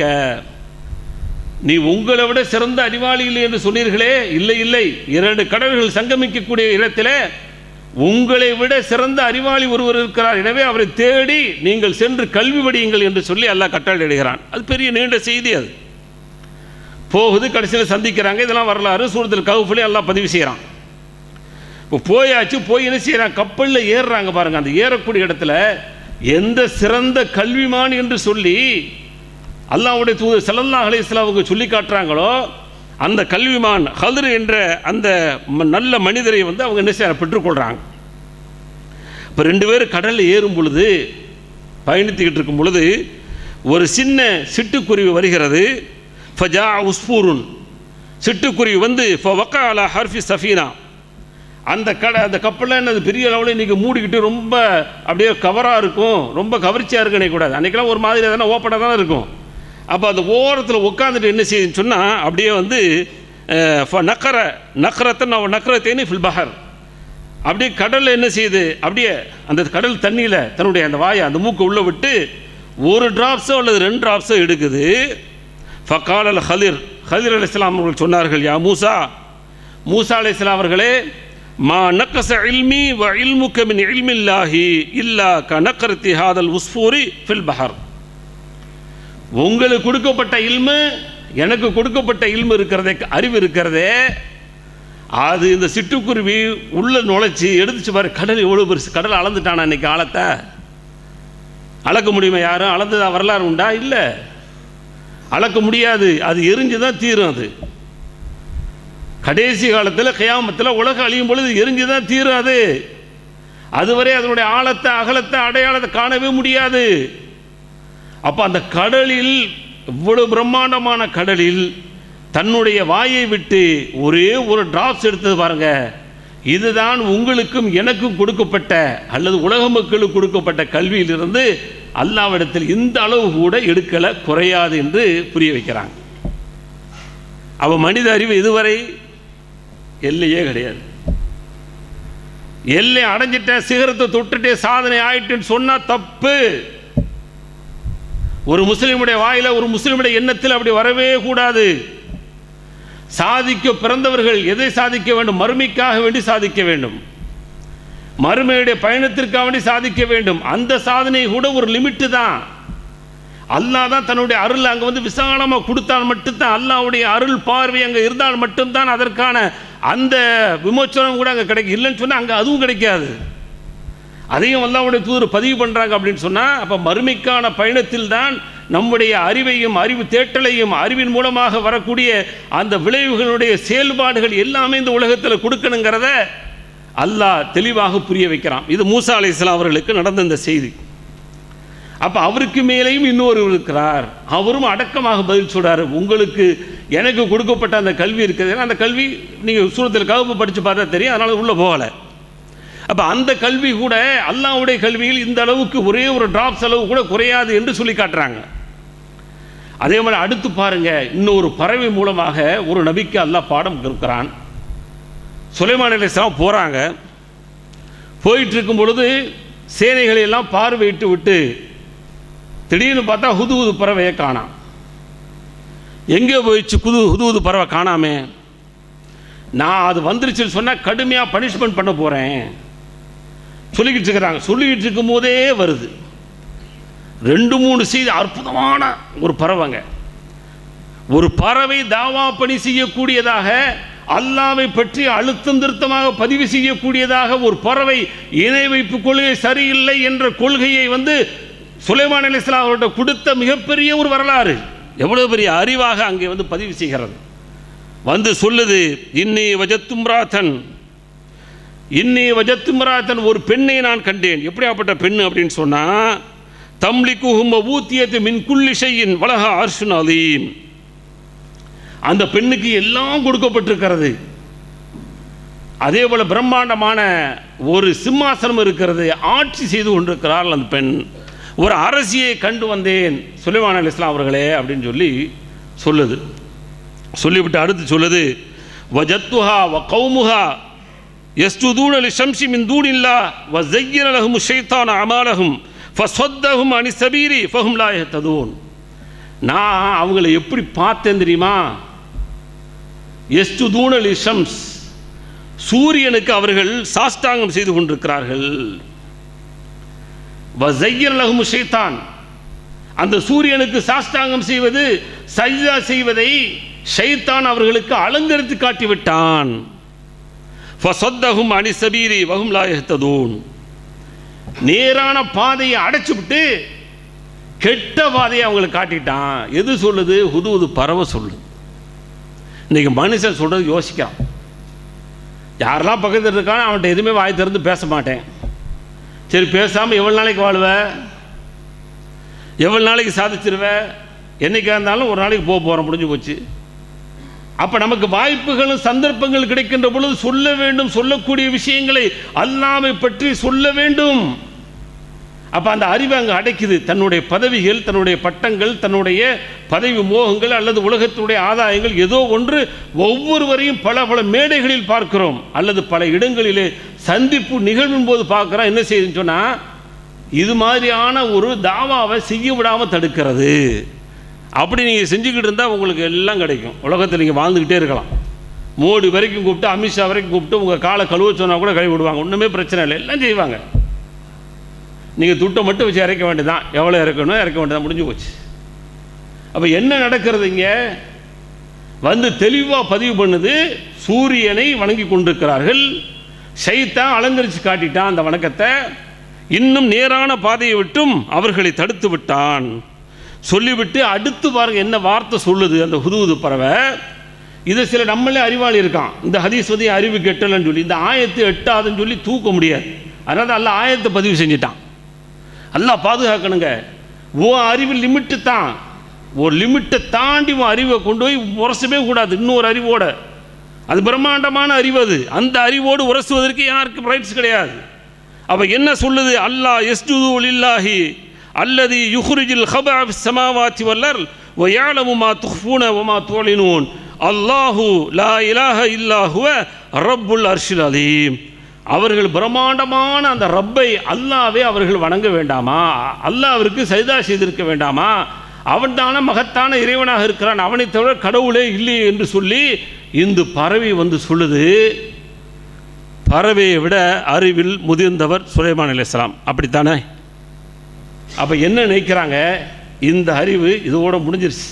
நீ உங்களை விட சிறந்த அறிவாளி இல்லை என்று சொன்னீர்களே இல்லை இல்லை இரண்டு கடல்கள் சங்கமிக்கக்கூடிய இடத்திலே உங்களை விட சிறந்த அறிவாளி ஒருவர் இருக்கிறார் எனவே அவரை தேடி நீங்கள் சென்று கல்வி படியுங்கள் என்று சொல்லி அல்லாஹ் கட்டளையிடுகிறான் அது பெரிய நீண்ட செய்தி அது போகுது கடைசியில் சந்திக்கிறாங்க இதெல்லாம் வரலாறு சூரத்தில் கவுஃபிலே எல்லாம் பதிவு செய்கிறான் இப்போ போயாச்சு போய் என்ன செய்கிறான் கப்பலில் ஏறுறாங்க பாருங்க அந்த ஏறக்கூடிய இடத்துல எந்த சிறந்த கல்விமான் என்று சொல்லி அல்லாஹ்வுடைய தூதர் ஸல்லல்லாஹு அலைஹி வஸல்லம் சொல்லி காட்டுறாங்களோ அந்த கல்விமான் ஹல்ரு என்ற அந்த ம- நல்ல மனிதரை வந்து அவங்க என்ன செய்ய பெற்றுக்கொள்கிறாங்க இப்போ ரெண்டு பேரும் கடலில் ஏறும் பொழுது பயணித்துக்கிட்டு இருக்கும் பொழுது ஒரு சின்ன சிட்டுக்குருவி வருகிறது ஃபஜா உஸ்பூருன் சிட்டுக்குருவி வந்து ஃபவக்கா அலா ஹர்ஃபி சஃபீனா அந்த கடை அந்த கப்பலில் என்னது பெரிய அளவில் இன்றைக்கி மூடிக்கிட்டு ரொம்ப அப்படியே கவராக இருக்கும் ரொம்ப கவர்ச்சியாக இருக்கு நினைக்கக்கூடாது அன்றைக்கெல்லாம் ஒரு மாதிரி தானே ஓப்பனாக தானே இருக்கும் அப்போ அந்த ஓரத்தில் உட்காந்துட்டு என்ன செய்யுதுன்னு சொன்னால் அப்படியே வந்து அஹ், ஃப நக்கர நக்கரத்தை நான் நக்கரத்தேனி ஃபில் பஹர் அப்படியே கடலில் என்ன செய்யுது அப்படியே அந்த கடல் தண்ணியில் தன்னுடைய அந்த வாயை அந்த மூக்கை உள்ளே விட்டு ஒரு டிராப்ஸோ அல்லது ரெண்டு டிராப்ஸோ எடுக்குது ஃபக்கால் அல் ஹலிர் ஹலிர் அலி இஸ்லாம் அவர்கள் சொன்னார்கள் யா மூசா மூசா அலி இஸ்லாம் அவர்களே மா நக்கச இல்மி வ இல்முக்க மின் இல்மில்லாஹி இல்லா க நக்கரத்தி ஹாதல் உஸ்ஃபூரி ஃபில் பஹர் உங்களுக்கு கொடுக்கப்பட்ட இல்மு எனக்கு கொடுக்கப்பட்ட இல்மு இருக்கிறதே அறிவு இருக்கிறதே அது இந்த சிட்டுக்குருவி உள்ள நுழைச்சி எடுத்துச்சு பாரு கடல் எவ்வளோ பெருசு கடல் அளந்துட்டானா இன்னைக்கு ஆழத்தை அளக்க முடியுமா யாரும் அளந்ததா வரலாறு உண்டா இல்லை அளக்க முடியாது அது எரிஞ்சு தான் தீரும் அது கடைசி காலத்தில் கியாமத்தில் உலகம் அழியும் பொழுது எரிஞ்சு தான் தீரும் அது அதுவரை அதனுடைய ஆழத்தை அகலத்தை அடையாளத்தை காணவே முடியாது அப்போ அந்த கடலில் இவ்வளவு பிரம்மாண்டமான கடலில் தன்னுடைய வாயை விட்டு ஒரே ஒரு டிராப்ஸ் எடுத்தது பாருங்க இதுதான் உங்களுக்கும் எனக்கும் கொடுக்கப்பட்ட அல்லது உலக மக்களுக்கு கொடுக்கப்பட்ட கல்வியிலிருந்து அல்லாவிடத்தில் இந்த அளவு கூட எடுக்கலை குறையாது என்று புரிய வைக்கிறாங்க அவ மனித அறிவு இதுவரை எல்லையே கிடையாது எல்லை அடைஞ்சிட்டேன் சிகரத்தை தொட்டுட்டே சாதனை ஆயிட்டுன்னு சொன்னா தப்பு ஒரு முஸ்லிமுடைய வாயில ஒரு முஸ்லிமுடைய எண்ணத்தில் அப்படி வரவே கூடாது சாதிக்க பிறந்தவர்கள் எதை சாதிக்க வேண்டும் மறுமைக்காக வேண்டி சாதிக்க வேண்டும் மறுமையுடைய பயணத்திற்காக வேண்டி சாதிக்க வேண்டும் அந்த சாதனை கூட ஒரு லிமிட்டு தான் அல்லாஹ் தான் தன்னுடைய அருள் அங்கே வந்து விசாலமாக கொடுத்தால் மட்டும்தான் அல்லாஹ்வுடைய அருள் பார்வை அங்கே இருந்தால் மட்டும்தான் அதற்கான அந்த விமோச்சனம் கூட அங்கே கிடைக்கும் இல்லைன்னு சொன்னால் அங்கே அதுவும் கிடைக்காது அதையும் அல்லாஹ்வுடைய தூதர் பதிவு பண்ணுறாங்க அப்படின்னு சொன்னால் அப்போ மறுமைக்கான பயணத்தில் தான் நம்முடைய அறிவையும் அறிவு தேட்டலையும் அறிவின் மூலமாக வரக்கூடிய அந்த விளைவுகளுடைய செயல்பாடுகள் எல்லாமே இந்த உலகத்தில் கொடுக்கணுங்கிறத அல்லாஹ் தெளிவாக புரிய வைக்கிறான் இது மூசா அலை அவர்களுக்கு நடந்த இந்த செய்தி அப்போ அவருக்கு மேலேயும் இன்னொருவர் இருக்கிறார் அவரும் அடக்கமாக பதில் சொல்றாரு உங்களுக்கு எனக்கு கொடுக்கப்பட்ட அந்த கல்வி இருக்குது அந்த கல்வி நீங்கள் சூரத்தில் கவப்பு படித்து பார்த்தா தெரியும் அதனால் உள்ளே போகலை அப்போ அந்த கல்வி கூட அல்லாஹ்வுடைய கல்வியில் இந்த அளவுக்கு ஒரே ஒரு டிராப்ஸ் அளவு கூட குறையாது என்று சொல்லி காட்டுறாங்க அதே மாதிரி அடுத்து பாருங்க இன்னொரு பறவை மூலமாக ஒரு நபிக்கு அல்லாஹ் பாடம் கொடுக்குறான் சுலைமான் அலிஸ்லாம் போகிறாங்க போயிட்டு இருக்கும் பொழுது சேனைகளை எல்லாம் பார்வையிட்டு விட்டு திடீர்னு பார்த்தா ஹுது ஹுது பறவையை காணாம் எங்கே போயிடுச்சு குது ஹுது ஹுது பறவை காணாமே நான் அது வந்துருச்சுன்னு சொன்னால் கடுமையாக பனிஷ்மெண்ட் பண்ண போகிறேன் சொல்லிக்கிட்டு இருக்கிறாங்க சொல்லிக்கிட்டு இருக்கும் போதே வருது ரெண்டு மூணு செய்தி அற்புதமான ஒரு பறவைங்க ஒரு பறவை தாவா பணி செய்யக்கூடியதாக அல்லாவை பற்றி அழுத்தம் திருத்தமாக பதிவு செய்யக்கூடியதாக ஒரு பறவை இணை வைப்பு கொள்கை சரியில்லை என்ற கொள்கையை வந்து சுலைமான் அலி இஸ்லாம் அவர்கிட்ட கொடுத்த மிகப்பெரிய ஒரு வரலாறு எவ்வளவு பெரிய அறிவாக அங்கே வந்து பதிவு செய்கிறது வந்து சொல்லுது இன்னி வஜத்தும்ராத்தன் இன்னி வஜத்தும்ராத்தன் ஒரு பெண்ணை நான் கண்டேன் எப்படியாப்பட்ட பெண் அப்படின்னு சொன்னா தம்லிக்குஹும் ஊத்தியத்து மின் குல்லி ஷையின் வலக அர்ஷுன் அலீம் அந்த பெண்ணுக்கு எல்லாம் கொடுக்கப்பட்டிருக்கிறது அதே போல பிரம்மாண்டமான ஒரு சிம்மாசனம் இருக்கிறது ஆட்சி செய்து கொண்டிருக்கிறாள் அந்த பெண் ஒரு அரசியை கண்டு வந்தேன் சுலைமான் அலி இஸ்லாம் அவர்களே அப்படின்னு சொல்லி சொல்லுது சொல்லிவிட்டு அடுத்து சொல்லுது வஜத்துஹா வ கௌமுஹா يسجدون للشمس من دون الله وزين لهم الشيطان أعمالهم فصدهم عن السبيل فهم لا يهتدون நான் அவங்களை எப்படி பார்த்தேன் தெரியுமா எஸ்டுதூன லிஷம்ஸ் சூரியனுக்கு அவர்கள் சாஷ்டாங்கம் செய்து கொண்டிருக்கிறார்கள் வசையர் லகுமு ஷைத்தான் அந்த சூரியனுக்கு சாஷ்டாங்கம் செய்வது சஜ்தா செய்வதை ஷைத்தான் அவர்களுக்கு அலங்கரித்து காட்டிவிட்டான் ஃபசத்தகும் அனி சபீரி வகும் லாயத்ததூன் நேரான பாதையை அடைச்சு விட்டு கெட்ட பாதையை அவங்களுக்கு காட்டிட்டான் எது சொல்லுது ஹுது ஹுது பறவை சொல்லுது இன்னைக்கு மனுஷன் சொல்றது யோசிக்கிறான் யாரெல்லாம் பக்கத்தில் இருக்கானோ அவன்கிட்ட எதுவுமே வாய் திறந்து பேச மாட்டேன் சரி பேசாமல் எவ்வளோ நாளைக்கு வாழ்வ எவ்வளோ நாளைக்கு சாதிச்சிருவ என்னைக்கா இருந்தாலும் ஒரு நாளைக்கு போக போகிறோம் முடிஞ்சு போச்சு அப்போ நமக்கு வாய்ப்புகளும் சந்தர்ப்பங்கள் கிடைக்கின்ற பொழுது சொல்ல வேண்டும் சொல்லக்கூடிய விஷயங்களை அல்லாமை பற்றி சொல்ல வேண்டும் அப்போ அந்த அறிவு அங்கே அடைக்குது தன்னுடைய பதவிகள் தன்னுடைய பட்டங்கள் தன்னுடைய பதவி மோகங்கள் அல்லது உலகத்தினுடைய ஆதாயங்கள் ஏதோ ஒன்று ஒவ்வொருவரையும் பல பல மேடைகளில் பார்க்கிறோம் அல்லது பல இடங்களிலே சந்திப்பு நிகழ்வின் போது பார்க்குறோம் என்ன செய்யுதுன்னு சொன்னால் இது மாதிரியான ஒரு தாவாவை செய்ய விடாமல் தடுக்கிறது அப்படி நீங்கள் செஞ்சுக்கிட்டு இருந்தால் உங்களுக்கு எல்லாம் கிடைக்கும் உலகத்தில் நீங்கள் வாழ்ந்துக்கிட்டே இருக்கலாம் மோடி வரைக்கும் கூப்பிட்டு அமித்ஷா வரைக்கும் கூப்பிட்டு உங்கள் காலை கழுவ சொன்னால் கூட கழுவி விடுவாங்க ஒன்றுமே பிரச்சனை இல்லை எல்லாம் செய்வாங்க நீங்கள் துட்டை மட்டும் வச்சு இறக்க வேண்டியதான் எவ்வளோ இறக்கணும் இறக்க வேண்டியதான் முடிஞ்சு போச்சு அப்போ என்ன நடக்கிறது இங்கே வந்து தெளிவாக பதிவு பண்ணுது சூரியனை வணங்கி கொண்டிருக்கிறார்கள் ஷைத்தான் அலங்கரித்து காட்டிட்டான் அந்த வணக்கத்தை இன்னும் நேரான பாதையை விட்டும் அவர்களை தடுத்து விட்டான் சொல்லிவிட்டு அடுத்து பாருங்க என்ன வார்த்தை சொல்லுது அந்த ஹுதுகுது பறவை இது சில நம்மளே அறிவாளி இருக்கான் இந்த ஹதீஸ் வந்து அறிவு கெட்டலன்னு சொல்லி இந்த ஆயத்து எட்டாதுன்னு சொல்லி தூக்க முடியாது அதனால அல்ல ஆயத்தை பதிவு செஞ்சிட்டான் எல்லாம் பாதுகாக்கணுங்க உன் அறிவு லிமிட்டு தான் ஒரு லிமிட்டை தாண்டி உன் அறிவை கொண்டு போய் உரசவே கூடாது இன்னொரு அறிவோட அது பிரம்மாண்டமான அறிவு அது அந்த அறிவோடு உரசுவதற்கு யாருக்கும் ரைட்ஸ் கிடையாது அப்போ என்ன சொல்லுது அல்லாஹ் எஸ்ஜுது இல்லாஹி அல்லது யுஹ்ரிஜில் ஹபா சமாவாத்தி வல்லர் ويعلم ما تخفون وما تعلنون الله لا إله إلا هو رب العرش العظيم அவர்கள் பிரம்மாண்டமான அந்த ரப்பை அல்லாவே அவர்கள் வணங்க வேண்டாமா அல்லாவிற்கு சைதா செய்திருக்க வேண்டாமா அவன்தான மகத்தான இறைவனாக இருக்கிறான் அவனை தவிர கடவுளே இல்லையே என்று சொல்லி இந்த பறவை வந்து சொல்லுது பறவையை விட அறிவில் முதிர்ந்தவர் சுலைமான் அலிஸ்லாம் அப்படித்தானே அப்போ என்ன நினைக்கிறாங்க இந்த அறிவு இதோட முடிஞ்சிருச்சு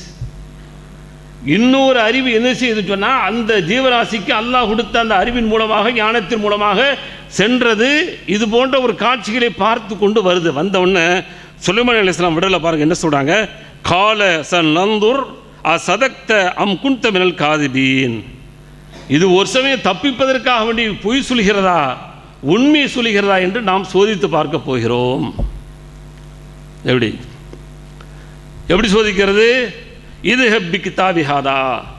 இன்னொரு அறிவு என்ன செய்யுது சொன்னால் அந்த ஜீவராசிக்கு அல்லாஹ் கொடுத்த அந்த அறிவின் மூலமாக ஞானத்தின் மூலமாக சென்றது இது போன்ற ஒரு காட்சிகளை பார்த்து கொண்டு வருது வந்த உடனே சுலைமான் அலிஸ்லாம் விடலை பாருங்க என்ன சொல்கிறாங்க கால சன் நந்தூர் அ சதக்த அம் குந்த மினல் காதிபீன் இது ஒரு சமயம் தப்பிப்பதற்காக வேண்டி பொய் சொல்கிறதா உண்மை சொல்கிறதா என்று நாம் சோதித்து பார்க்க போகிறோம் எப்படி எப்படி சோதிக்கிறது இது ஹப்பி கிதாபிஹாதா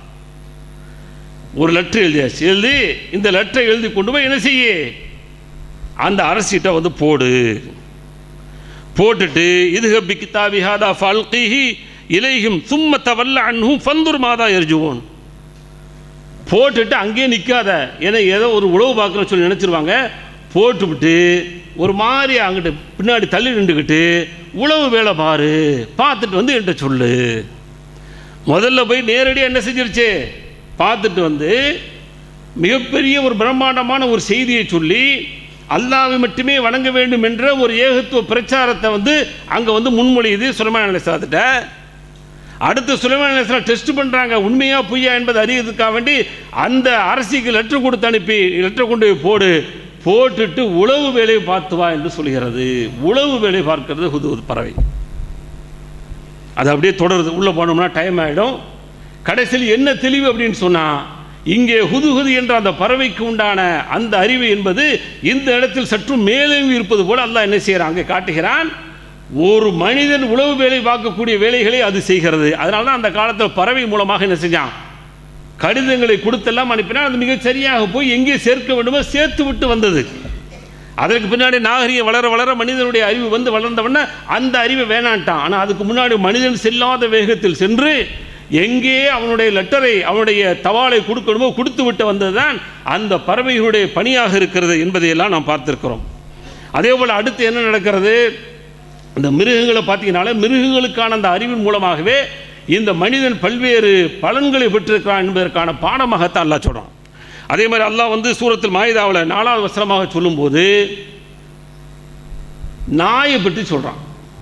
ஒரு லெட்டர் எழுதியாச்சு எழுதி இந்த லெட்டரை எழுதி கொண்டு போய் என்ன செய்ய அந்த அரசிட்ட வந்து போடு போட்டுட்டு இது ஹப்பி கிதாபிஹாதா ஃபல்கிஹி இலைஹிம் சும்ம தவல்ல அன்ஹும் ஃபந்துர் மாதா எரிஜுவோன் போட்டுட்டு அங்கேயே நிற்காத ஏன்னா ஏதோ ஒரு உழவு பார்க்குறோன்னு சொல்லி நினச்சிருவாங்க போட்டுவிட்டு ஒரு மாதிரி அங்கிட்டு பின்னாடி தள்ளி நின்றுக்கிட்டு உழவு வேலை பாரு பார்த்துட்டு வந்து என்கிட்ட சொல்லு முதல்ல போய் நேரடியாக என்ன செஞ்சிருச்சு பார்த்துட்டு வந்து மிகப்பெரிய ஒரு பிரம்மாண்டமான ஒரு செய்தியை சொல்லி அல்லாவை மட்டுமே வணங்க வேண்டும் என்ற ஒரு ஏகத்துவ பிரச்சாரத்தை வந்து அங்கே வந்து முன்மொழியுது சுலைமான் அலிஸ்லாத்திட்ட அடுத்து சுலைமான் அலிஸ்லாம் டெஸ்ட் பண்ணுறாங்க உண்மையா பொய்யா என்பதை அறியறதுக்காக வேண்டி அந்த அரசிக்கு லெட்டர் கொடுத்து அனுப்பி லெட்டர் கொண்டு போய் போடு போட்டுட்டு உளவு வேலையை பார்த்து வா என்று சொல்கிறது உளவு வேலை பார்க்கிறது ஹுது பறவை அது அப்படியே தொடருது உள்ளே போனோம்னா டைம் ஆகிடும் கடைசியில் என்ன தெளிவு அப்படின்னு சொன்னால் இங்கே ஹுதுஹுது என்ற அந்த பறவைக்கு உண்டான அந்த அறிவு என்பது இந்த இடத்தில் சற்று மேலே இருப்பது போல அல்லாஹ் என்ன செய்கிறான் அங்கே காட்டுகிறான் ஒரு மனிதன் உழவு வேலை பார்க்கக்கூடிய வேலைகளை அது செய்கிறது அதனால தான் அந்த காலத்தில் பறவை மூலமாக என்ன செஞ்சான் கடிதங்களை கொடுத்தெல்லாம் அனுப்பினால் அது மிகச் சரியாக போய் எங்கே சேர்க்க வேண்டுமோ சேர்த்து விட்டு வந்தது அதற்கு பின்னாடி நாகரிகம் வளர வளர மனிதனுடைய அறிவு வந்து வளர்ந்தவொடனே அந்த அறிவை வேணான்ட்டான் ஆனால் அதுக்கு முன்னாடி மனிதன் செல்லாத வேகத்தில் சென்று எங்கே அவனுடைய லெட்டரை அவனுடைய தவாலை கொடுக்கணுமோ கொடுத்து விட்டு வந்ததுதான் அந்த பறவைகளுடைய பணியாக இருக்கிறது என்பதையெல்லாம் நாம் பார்த்திருக்கிறோம் அதே போல் அடுத்து என்ன நடக்கிறது இந்த மிருகங்களை பார்த்தீங்கனாலே மிருகங்களுக்கான அந்த அறிவின் மூலமாகவே இந்த மனிதன் பல்வேறு பலன்களை பெற்றிருக்கிறான் என்பதற்கான பாடமாகத்தான் அல்லாஹ் சொல்கிறான் அதே மாதிரி அல்லாஹ் வந்து சூரத்தில் மாயுதாவில் நாலாவது வசனமாக சொல்லும்போது நாயை பற்றி சொல்கிறான்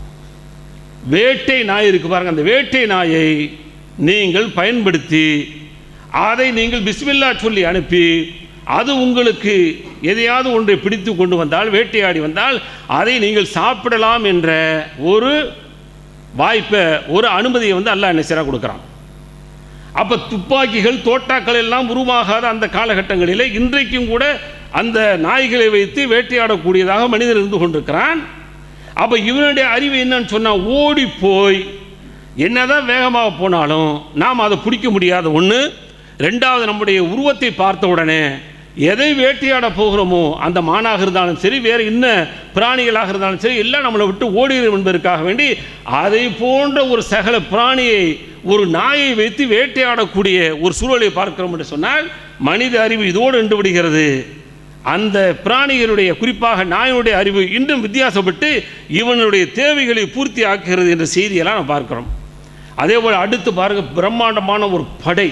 வேட்டை நாய் இருக்கு பாருங்க அந்த வேட்டை நாயை நீங்கள் பயன்படுத்தி அதை நீங்கள் பிஸ்மில்லா சொல்லி அனுப்பி அது உங்களுக்கு எதையாவது ஒன்றை பிடித்து கொண்டு வந்தால் வேட்டையாடி வந்தால் அதை நீங்கள் சாப்பிடலாம் என்ற ஒரு வாய்ப்பை ஒரு அனுமதியை வந்து அல்லாஹ் என்ன செய்யறா கொடுக்குறான் அப்போ துப்பாக்கிகள் தோட்டாக்கள் எல்லாம் உருவாகாத அந்த காலகட்டங்களிலே இன்றைக்கும் கூட அந்த நாய்களை வைத்து வேட்டையாடக்கூடியதாக மனிதன் இருந்து கொண்டிருக்கிறான் அப்போ இவனுடைய அறிவு என்னன்னு சொன்னால் ஓடி போய் என்னதான் வேகமாக போனாலும் நாம் அதை பிடிக்க முடியாத ஒன்று ரெண்டாவது நம்முடைய உருவத்தை பார்த்த உடனே எதை வேட்டையாட போகிறோமோ அந்த மானாக இருந்தாலும் சரி வேறு இன்ன பிராணிகளாக இருந்தாலும் சரி எல்லாம் நம்மளை விட்டு ஓடிடும் என்பதற்காக வேண்டி அதை போன்ற ஒரு சகல பிராணியை ஒரு நாயை வைத்து வேட்டையாடக்கூடிய ஒரு சூழலை பார்க்கிறோம் என்று சொன்னால் மனித அறிவு இதோடு நின்று விடுகிறது அந்த பிராணிகளுடைய குறிப்பாக நாயினுடைய அறிவு இன்னும் வித்தியாசப்பட்டு இவனுடைய தேவைகளை பூர்த்தி ஆக்குகிறது என்ற செய்தியெல்லாம் நம்ம பார்க்கிறோம் அதே போல் அடுத்து பாருங்க பிரம்மாண்டமான ஒரு படை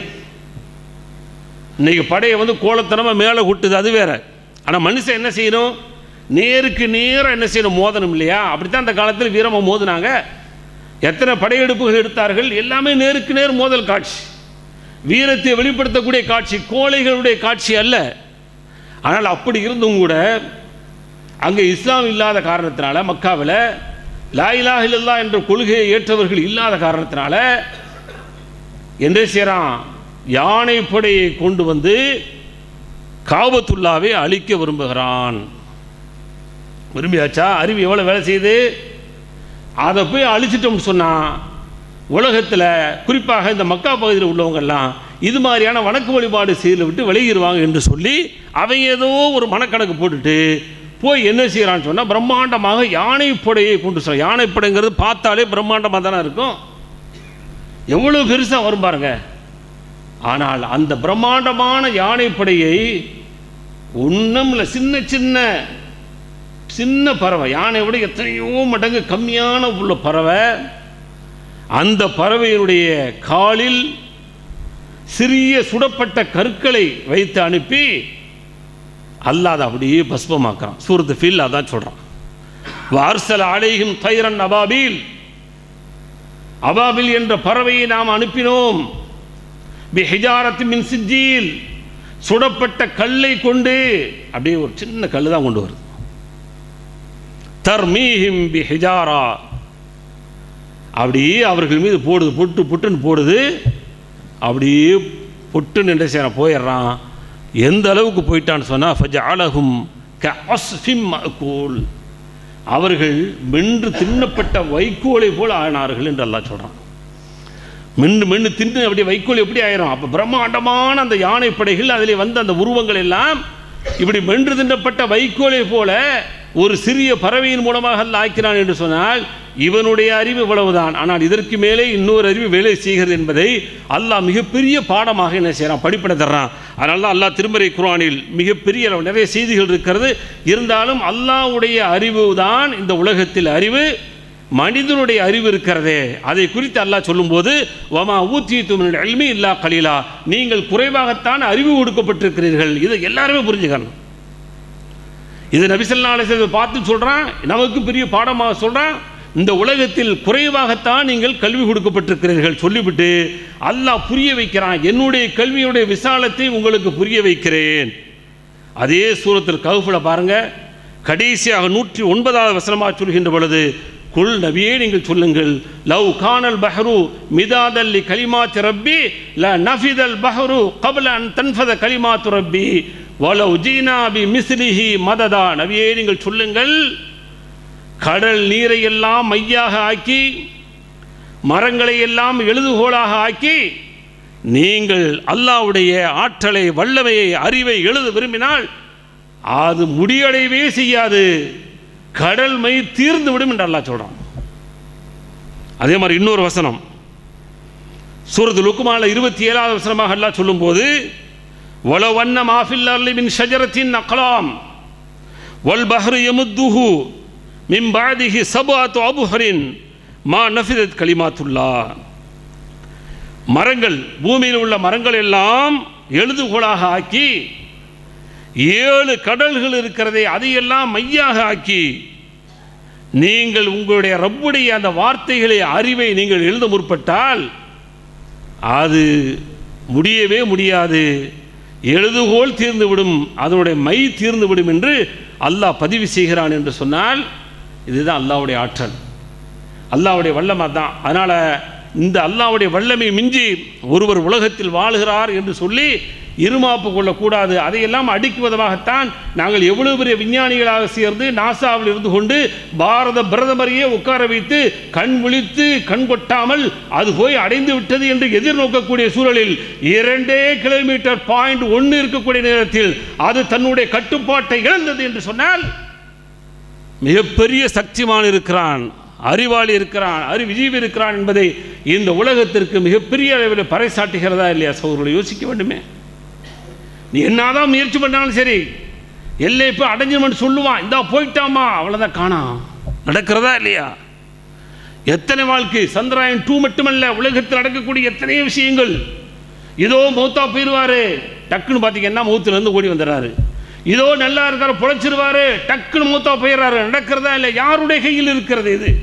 இன்னைக்கு படையை வந்து கோலத்தனமாக மேலே கூட்டுது அது வேற ஆனால் மனுஷன் என்ன செய்யணும் நேருக்கு நேராக என்ன செய்யணும் மோதணும் இல்லையா அப்படித்தான் அந்த காலத்தில் வீரமாக மோதினாங்க எத்தனை படையெடுப்புகள் எடுத்தார்கள் எல்லாமே நேருக்கு நேர் மோதல் காட்சி வீரத்தை வெளிப்படுத்தக்கூடிய காட்சி கோழைகளுடைய காட்சி அல்ல ஆனால் அப்படி இருந்தும் கூட அங்கே இஸ்லாம் இல்லாத காரணத்தினால மக்காவில் லாயிலா இல்லல்லா என்ற கொள்கையை ஏற்றவர்கள் இல்லாத காரணத்தினால என்ன செய்கிறான் யானை படையை கொண்டு வந்து காபத்துல்லாவை அழிக்க விரும்புகிறான் விரும்பியாச்சா அறிவு எவ்வளோ வேலை செய்யுது அதை போய் அழிச்சிட்டோம்னு சொன்னால் உலகத்தில் குறிப்பாக இந்த மக்கா பகுதியில் உள்ளவங்கெல்லாம் இது மாதிரியான வணக்க வழிபாடு செய்யல விட்டு விலகிடுவாங்க என்று சொல்லி அவங்க ஏதோ ஒரு மனக்கணக்கு போட்டுட்டு போய் என்ன செய்கிறான்னு சொன்னால் பிரம்மாண்டமாக யானைப்படையை கொண்டு சொல்ல யானைப்படைங்கிறது பார்த்தாலே பிரம்மாண்டமாக தானே இருக்கும் எவ்வளோ பெருசாக வரும் பாருங்க ஆனால் அந்த பிரம்மாண்டமான யானைப்படையை ஒன்றும் இல்லை சின்ன சின்ன சின்ன பறவை யானை விட எத்தனையோ மடங்கு கம்மியான உள்ள பறவை அந்த பறவையினுடைய காலில் சிறிய சுடப்பட்ட கற்களை வைத்து அனுப்பி அல்லாஹ் அதை அப்படியே பஸ்பமாக்குறான் சூரத்து ஃபீல் அதான் சொல்கிறான் வார்சல் அலையும் தைரன் அபாபில் அபாபில் என்ற பறவையை நாம் அனுப்பினோம் பி ஹிஜாரத்து மின் சிஜீல் சுடப்பட்ட கல்லை கொண்டு அப்படியே ஒரு சின்ன கல் தான் கொண்டு வருது தர்மீஹிம் பி ஹிஜாரா அப்படியே அவர்கள் மீது போடுது பொட்டு புட்டுன்னு போடுது அப்படியே பொட்டுன்னு என்ன செய்யறான் போயிடுறான் எந்த அளவுக்கு போயிட்டான்னு சொன்னால் ஃபஜ அழகும் க அஸ்ஃபிம் மக்கூல் அவர்கள் மென்று தின்னப்பட்ட வைக்கோலை போல் ஆனார்கள் என்று அல்லாஹ் சொல்கிறான் மென்று மென்று தின்று அப்படியே வைக்கோல் எப்படி ஆயிரும் அப்போ பிரம்மாண்டமான அந்த யானை படைகள் அதில் வந்த அந்த உருவங்கள் எல்லாம் இப்படி மென்று தின்னப்பட்ட வைக்கோலை போல ஒரு சிறிய பறவையின் மூலமாக அல்ல ஆக்கினான் என்று சொன்னால் இவனுடைய அறிவு இவ்வளவுதான் ஆனால் இதற்கு மேலே இன்னொரு அறிவு வேலை செய்கிறது என்பதை அல்லாஹ் மிகப்பெரிய பாடமாக என்ன செய்கிறான் படிப்பிட தர்றான் அதனால தான் அல்லாஹ் திருமறை குர்ஆனில் மிகப்பெரிய அளவு நிறைய செய்திகள் இருக்கிறது இருந்தாலும் அல்லாஹ்வுடைய அறிவு தான் இந்த உலகத்தில் அறிவு மனிதனுடைய அறிவு இருக்கிறதே அதை குறித்து அல்லாஹ் சொல்லும்போது வமா ஊத்தி துமின் எல்மி இல்லா கலீலா நீங்கள் குறைவாகத்தான் அறிவு கொடுக்கப்பட்டிருக்கிறீர்கள் இதை எல்லாருமே புரிஞ்சுக்கணும் இது நபிசல்லா அலிசல்லை பார்த்து சொல்கிறான் நமக்கு பெரிய பாடமாக சொல்கிறான் இந்த உலகத்தில் குறைவாகத்தான் நீங்கள் கல்வி கொடுக்கப்பட்டிருக்கிறீர்கள் சொல்லிவிட்டு அல்லாஹ் புரிய வைக்கிறான் என்னுடைய கல்வியுடைய விசாலத்தை உங்களுக்கு புரிய வைக்கிறேன் அதே சூரத்தில் கவுஃபில் பாருங்க கடைசியாக நூற்றி ஒன்பதாவது வசனமாக சொல்கின்ற பொழுது குல் நபியே நீங்கள் சொல்லுங்கள் லவ் கானல் பஹ்ரு மிதாதல்லி கலிமாத் ரப்பி ல நஃபிதல் பஹ்ரு கபல அன் தன்ஃபத கலிமாத் ரப்பி வலவ் ஜீனா பி மிஸ்லிஹி மததா நபியே நீங்கள் சொல்லுங்கள் கடல் நீரை எல்லாம் மையாக ஆக்கி மரங்களை எல்லாம் எழுதுகோலாக ஆக்கி நீங்கள் அல்லாவுடைய ஆற்றலை வல்லமையை அறிவை எழுத விரும்பினால் அது முடியடையவே செய்யாது கடல் மை தீர்ந்து விடும் என்று அல்லாஹ் சொல்றான் அதே மாதிரி இன்னொரு வசனம் சூரத்து லுக்குமால இருபத்தி ஏழாவது வசனமாக அல்லாஹ் சொல்லும்போது வல வண்ண மாஃபில் மின் ஷஜரத்தின் அக்லாம் வல் பஹ்ரு யமுத்துஹு மின் பாதிஹி சபாத்து அபுஹரின் மா நஃபிதத் கலிமாத்துல்லா மரங்கள் பூமியில் உள்ள மரங்கள் எல்லாம் எழுதுகோலாக ஆக்கி ஏழு கடல்கள் இருக்கிறதே அதையெல்லாம் மையாக ஆக்கி நீங்கள் உங்களுடைய ரப்புடைய அந்த வார்த்தைகளை அறிவை நீங்கள் எழுத முற்பட்டால் அது முடியவே முடியாது எழுதுகோல் தீர்ந்துவிடும் அதனுடைய மை தீர்ந்துவிடும் என்று அல்லாஹ் பதிவு செய்கிறான் என்று சொன்னால் இதுதான் அல்லாஹ்வுடைய ஆற்றல் அல்லாஹ்வுடைய வல்லமை தான் அதனால் இந்த அல்லாஹ்வுடைய வல்லமை மிஞ்சி ஒருவர் உலகத்தில் வாழ்கிறார் என்று சொல்லி இருமாப்பு கொள்ளக்கூடாது அதையெல்லாம் அடிக்கும் விதமாகத்தான் நாங்கள் எவ்வளவு பெரிய விஞ்ஞானிகளாக சேர்ந்து நாசாவில் இருந்து கொண்டு பாரத பிரதமரையே உட்கார வைத்து கண் விழித்து கண் கொட்டாமல் அது போய் அடைந்து விட்டது என்று எதிர்நோக்கக்கூடிய சூழலில் இரண்டே கிலோமீட்டர் பாயிண்ட் ஒன்று இருக்கக்கூடிய நேரத்தில் அது தன்னுடைய கட்டுப்பாட்டை இழந்தது என்று சொன்னால் மிகப்பெரிய சக்திமான் இருக்கிறான் அறிவாளி இருக்கிறான் அறிவிஜீவி இருக்கிறான் என்பதை இந்த உலகத்திற்கு மிகப்பெரிய அளவில் பறைசாட்டுகிறதா இல்லையா சௌர்களை யோசிக்க வேண்டுமே நீ என்னதான் முயற்சி பண்ணாலும் சரி எல்லை இப்போ அடைஞ்சவன் சொல்லுவான் இந்தா போயிட்டாமா அவ்வளோதான் காணாம் நடக்கிறதா இல்லையா எத்தனை வாழ்க்கை சந்திராயன் டூ மட்டுமல்ல உலகத்தில் நடக்கக்கூடிய எத்தனையோ விஷயங்கள் இதோ மௌத்தா போயிடுவாரு டக்குன்னு பார்த்தீங்கன்னா மௌத்துலேருந்து ஓடி வந்துடுறாரு இதோ நல்லா இருக்காரு பொழைச்சிருவாரு டக்குன்னு மூத்தா போயிடுறாரு நடக்கிறதா இல்லை யாருடைய கையில் இருக்கிறது இது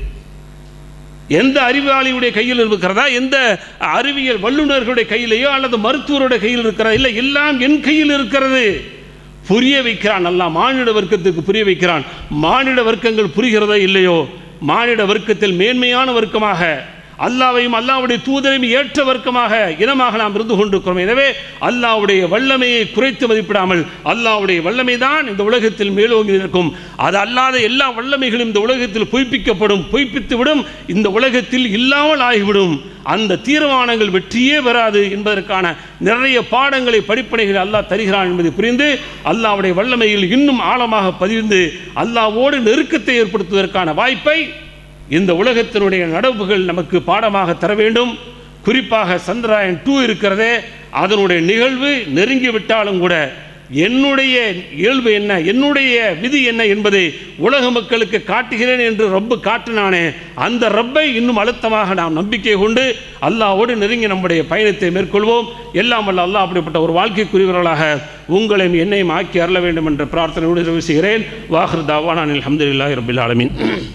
எந்த அறிவாளியுடைய கையில் இருக்கிறதா எந்த அறிவியல் வல்லுநர்களுடைய கையிலேயோ அல்லது மருத்துவருடைய கையில் இருக்கிறதா இல்லை எல்லாம் என் கையில் இருக்கிறது புரிய வைக்கிறான் நல்லா மானிட வர்க்கத்துக்கு புரிய வைக்கிறான் மானிட வர்க்கங்கள் புரிகிறதா இல்லையோ மானிட வர்க்கத்தில் மேன்மையான வர்க்கமாக அல்லாவையும் அல்லாவுடைய தூதரையும் ஏற்ற வர்க்கமாக இனமாக நாம் இருந்து கொண்டிருக்கிறோம் எனவே அல்லாவுடைய வல்லமையை குறைத்து மதிப்பிடாமல் அல்லாவுடைய வல்லமை தான் இந்த உலகத்தில் மேலோங்கி நிற்கும் அது அல்லாத எல்லா வல்லமைகளும் இந்த உலகத்தில் பொய்ப்பிக்கப்படும் பொய்ப்பித்து விடும் இந்த உலகத்தில் இல்லாமல் ஆகிவிடும் அந்த தீர்மானங்கள் வெற்றியே வராது என்பதற்கான நிறைய பாடங்களை படிப்பனைகள் அல்லாஹ் தருகிறான் என்பதை புரிந்து அல்லாவுடைய வல்லமையில் இன்னும் ஆழமாக பதிந்து அல்லாவோடு நெருக்கத்தை ஏற்படுத்துவதற்கான வாய்ப்பை இந்த உலகத்தினுடைய நடவுகள் நமக்கு பாடமாக தர வேண்டும் குறிப்பாக சந்திராயன் டூ இருக்கிறதே அதனுடைய நிகழ்வு நெருங்கி விட்டாலும் கூட என்னுடைய இயல்பு என்ன என்னுடைய விதி என்ன என்பதை உலக மக்களுக்கு காட்டுகிறேன் என்று ரப்பு காட்டினானே அந்த ரப்பை இன்னும் அழுத்தமாக நாம் நம்பிக்கை கொண்டு அல்லாவோடு நெருங்கி நம்முடைய பயணத்தை மேற்கொள்வோம் எல்லாம் வல்ல அல்லாஹ் அப்படிப்பட்ட ஒரு வாழ்க்கைக்குரியவர்களாக உங்களையும் என்னையும் ஆக்கி அருள வேண்டும் என்ற பிரார்த்தனையோடு நிறைவு செய்கிறேன் வாஹர் தாவானான் அலமதுல்லாஹி ரபில் ஆலமீன்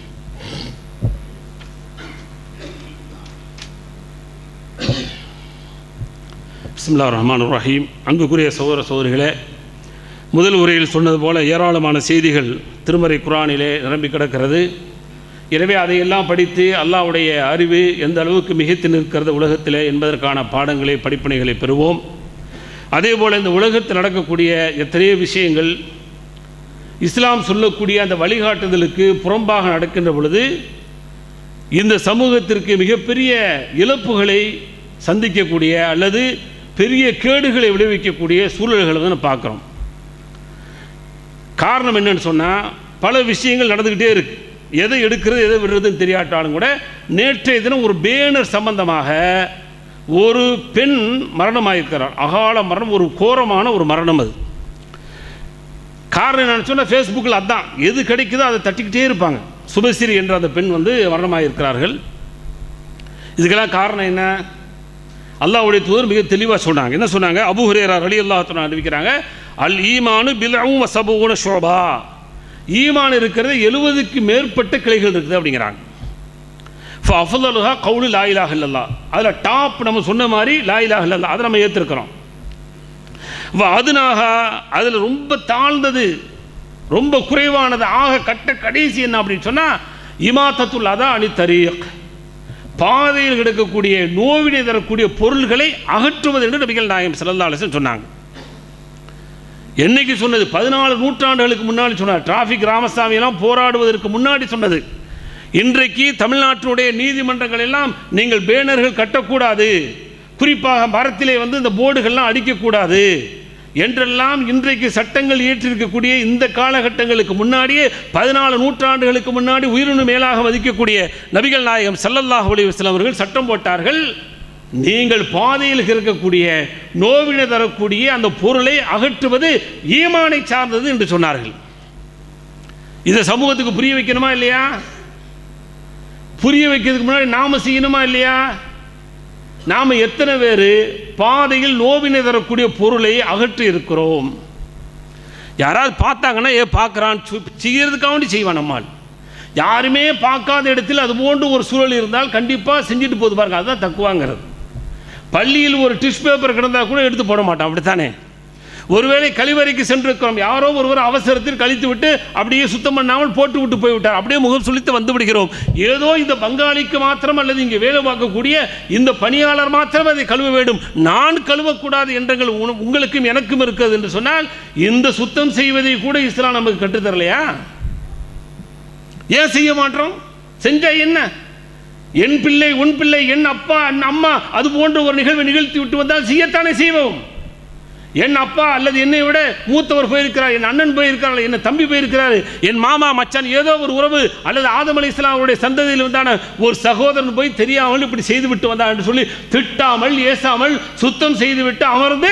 பிஸ்மில்லா ரஹ்மான் ரஹீம் அங்குக்குரிய சகோதர சகோதரிகளே முதல் உரையில் சொன்னது போல ஏராளமான செய்திகள் திருமறை குரானிலே நிரம்பி கிடக்கிறது எனவே அதையெல்லாம் படித்து அல்லாவுடைய அறிவு எந்த அளவுக்கு மிகைத்து நிற்கிறது உலகத்திலே என்பதற்கான பாடங்களை படிப்பினைகளை பெறுவோம் அதே போல் இந்த உலகத்தில் நடக்கக்கூடிய எத்தனையோ விஷயங்கள் இஸ்லாம் சொல்லக்கூடிய அந்த வழிகாட்டுதலுக்கு புறம்பாக நடக்கின்ற பொழுது இந்த சமூகத்திற்கு மிகப்பெரிய இழப்புகளை சந்திக்கக்கூடிய அல்லது பெரிய கேடுகளை விளைவிக்கக்கூடிய சூழல்களை தான் பார்க்குறோம் காரணம் என்னன்னு சொன்னால் பல விஷயங்கள் நடந்துக்கிட்டே இருக்கு எதை எடுக்கிறது எதை விடுறதுன்னு தெரியாட்டாலும் கூட நேற்றைய தினம் ஒரு பேனர் சம்பந்தமாக ஒரு பெண் மரணமாயிருக்கிறார் அகால மரணம் ஒரு கோரமான ஒரு மரணம் அது காரணம் என்னன்னு சொன்னால் ஃபேஸ்புக்கில் அதான் எது கிடைக்குதோ அதை தட்டிக்கிட்டே இருப்பாங்க சுபஸ்ரீ என்ற அந்த பெண் வந்து மரணமாயிருக்கிறார்கள் இதுக்கெல்லாம் காரணம் என்ன அல்லாஹ்வுடைய தூதர் மிக தெளிவாக சொன்னாங்க என்ன சொன்னாங்க அபு ஹுரேரா அலி அல்லாஹ் அறிவிக்கிறாங்க அல் ஈமானு பிலவும் வசபுகுன ஷோபா ஈமான் இருக்கிறது எழுபதுக்கு மேற்பட்ட கிளைகள் இருக்குது அப்படிங்கிறாங்க அஃபலுஹா கவுலு லா இலாஹ இல்லல்லா அதில் டாப் நம்ம சொன்ன மாதிரி லா இலாஹ இல்லல்லா அதை நம்ம ஏற்றிருக்கிறோம் அதுனாக அதில் ரொம்ப தாழ்ந்தது ரொம்ப குறைவானது ஆக கட்ட கடைசி என்ன அப்படின்னு சொன்னால் இமாத்தத்துல் அதா அணி தரீக் பாதையில் கிடக்கக்கூடிய நோவினை தரக்கூடிய பொருள்களை அகற்றுவது என்று நபிகள் நாயகம் ஸல்லல்லாஹு அலைஹி வஸல்லம் சொன்னாங்க என்னைக்கு சொன்னது பதினாலு நூற்றாண்டுகளுக்கு முன்னாடி சொன்னார் டிராஃபிக் ராமசாமி எல்லாம் போராடுவதற்கு முன்னாடி சொன்னது இன்றைக்கு தமிழ்நாட்டினுடைய நீதிமன்றங்கள் எல்லாம் நீங்கள் பேனர்கள் கட்டக்கூடாது குறிப்பாக மரத்திலே வந்து இந்த போர்டுகள்லாம் அடிக்கக்கூடாது என்றெல்லாம் இன்றைக்கு சட்டங்கள் இயற்றிருக்கக்கூடிய இந்த காலகட்டங்களுக்கு முன்னாடியே பதினாலு நூற்றாண்டுகளுக்கு முன்னாடி உயிரினு மேலாக மதிக்கக்கூடிய நபிகள் நாயகம் ஸல்லல்லாஹு அலைஹி வஸல்லம் அவர்கள் சட்டம் போட்டார்கள் நீங்கள் பாதையில் இருக்கக்கூடிய நோவினை தரக்கூடிய அந்த பொருளை அகற்றுவது ஈமானை சார்ந்தது என்று சொன்னார்கள் இதை சமூகத்துக்கு புரிய வைக்கணுமா இல்லையா புரிய வைக்கிறதுக்கு முன்னாடி நாம செய்யணுமா இல்லையா நாம் எத்தனை பேர் பாதையில் நோவினை தரக்கூடிய பொருளை அகற்றி இருக்கிறோம் யாராவது பார்த்தாங்கன்னா ஏ பார்க்குறான் செய்கிறதுக்காக செய்வான் நம்மால் யாருமே பார்க்காத இடத்தில் அது போன்று ஒரு சூழல் இருந்தால் கண்டிப்பாக செஞ்சுட்டு போது பாருங்க அதுதான் தக்குவாங்கிறது பள்ளியில் ஒரு டிஷ் பேப்பர் கிடந்தால் கூட எடுத்து போட மாட்டான் அப்படித்தானே ஒருவேளை கழிவறைக்கு சென்றிருக்கிறோம் யாரோ ஒருவர் அவசரத்தில் கழித்து விட்டு அப்படியே சுத்தம் பண்ணாமல் போட்டு விட்டு போய்விட்டார் அப்படியே முகம் சுளித்து வந்து விடுகிறோம் ஏதோ இந்த பங்காளிக்கு மாத்திரம் அல்லது இங்கே வேலை பார்க்கக்கூடிய இந்த பணியாளர் மாத்திரம் அதை கழுவ வேண்டும் நான் கழுவக்கூடாது என்றங்கள் உன- உங்களுக்கும் எனக்கும் இருக்கிறது என்று சொன்னால் இந்த சுத்தம் செய்வதை கூட இஸ்லாம் நமக்கு கற்றுத்தரலையா ஏன் செய்ய மாட்டோம் செஞ்சா என்ன என் பிள்ளை உன் பிள்ளை என் அப்பா என் அம்மா அது போன்ற ஒரு நிகழ்வை நிகழ்த்தி விட்டு வந்தால் செய்யத்தானே செய்வோம் என் அப்பா அல்லது என்னை விட மூத்தவர் போயிருக்கிறார் என் அண்ணன் போயிருக்கிறார் என் தம்பி போயிருக்கிறார் என் மாமா மச்சான் ஏதோ ஒரு உறவு அல்லது ஆதம் அலி இஸ்லாமுடைய சந்ததியில் வந்தான ஒரு சகோதரன் போய் தெரியாமல் இப்படி செய்து விட்டு வந்தார் என்று சொல்லி திட்டாமல் ஏசாமல் சுத்தம் செய்து விட்டு அமர்ந்து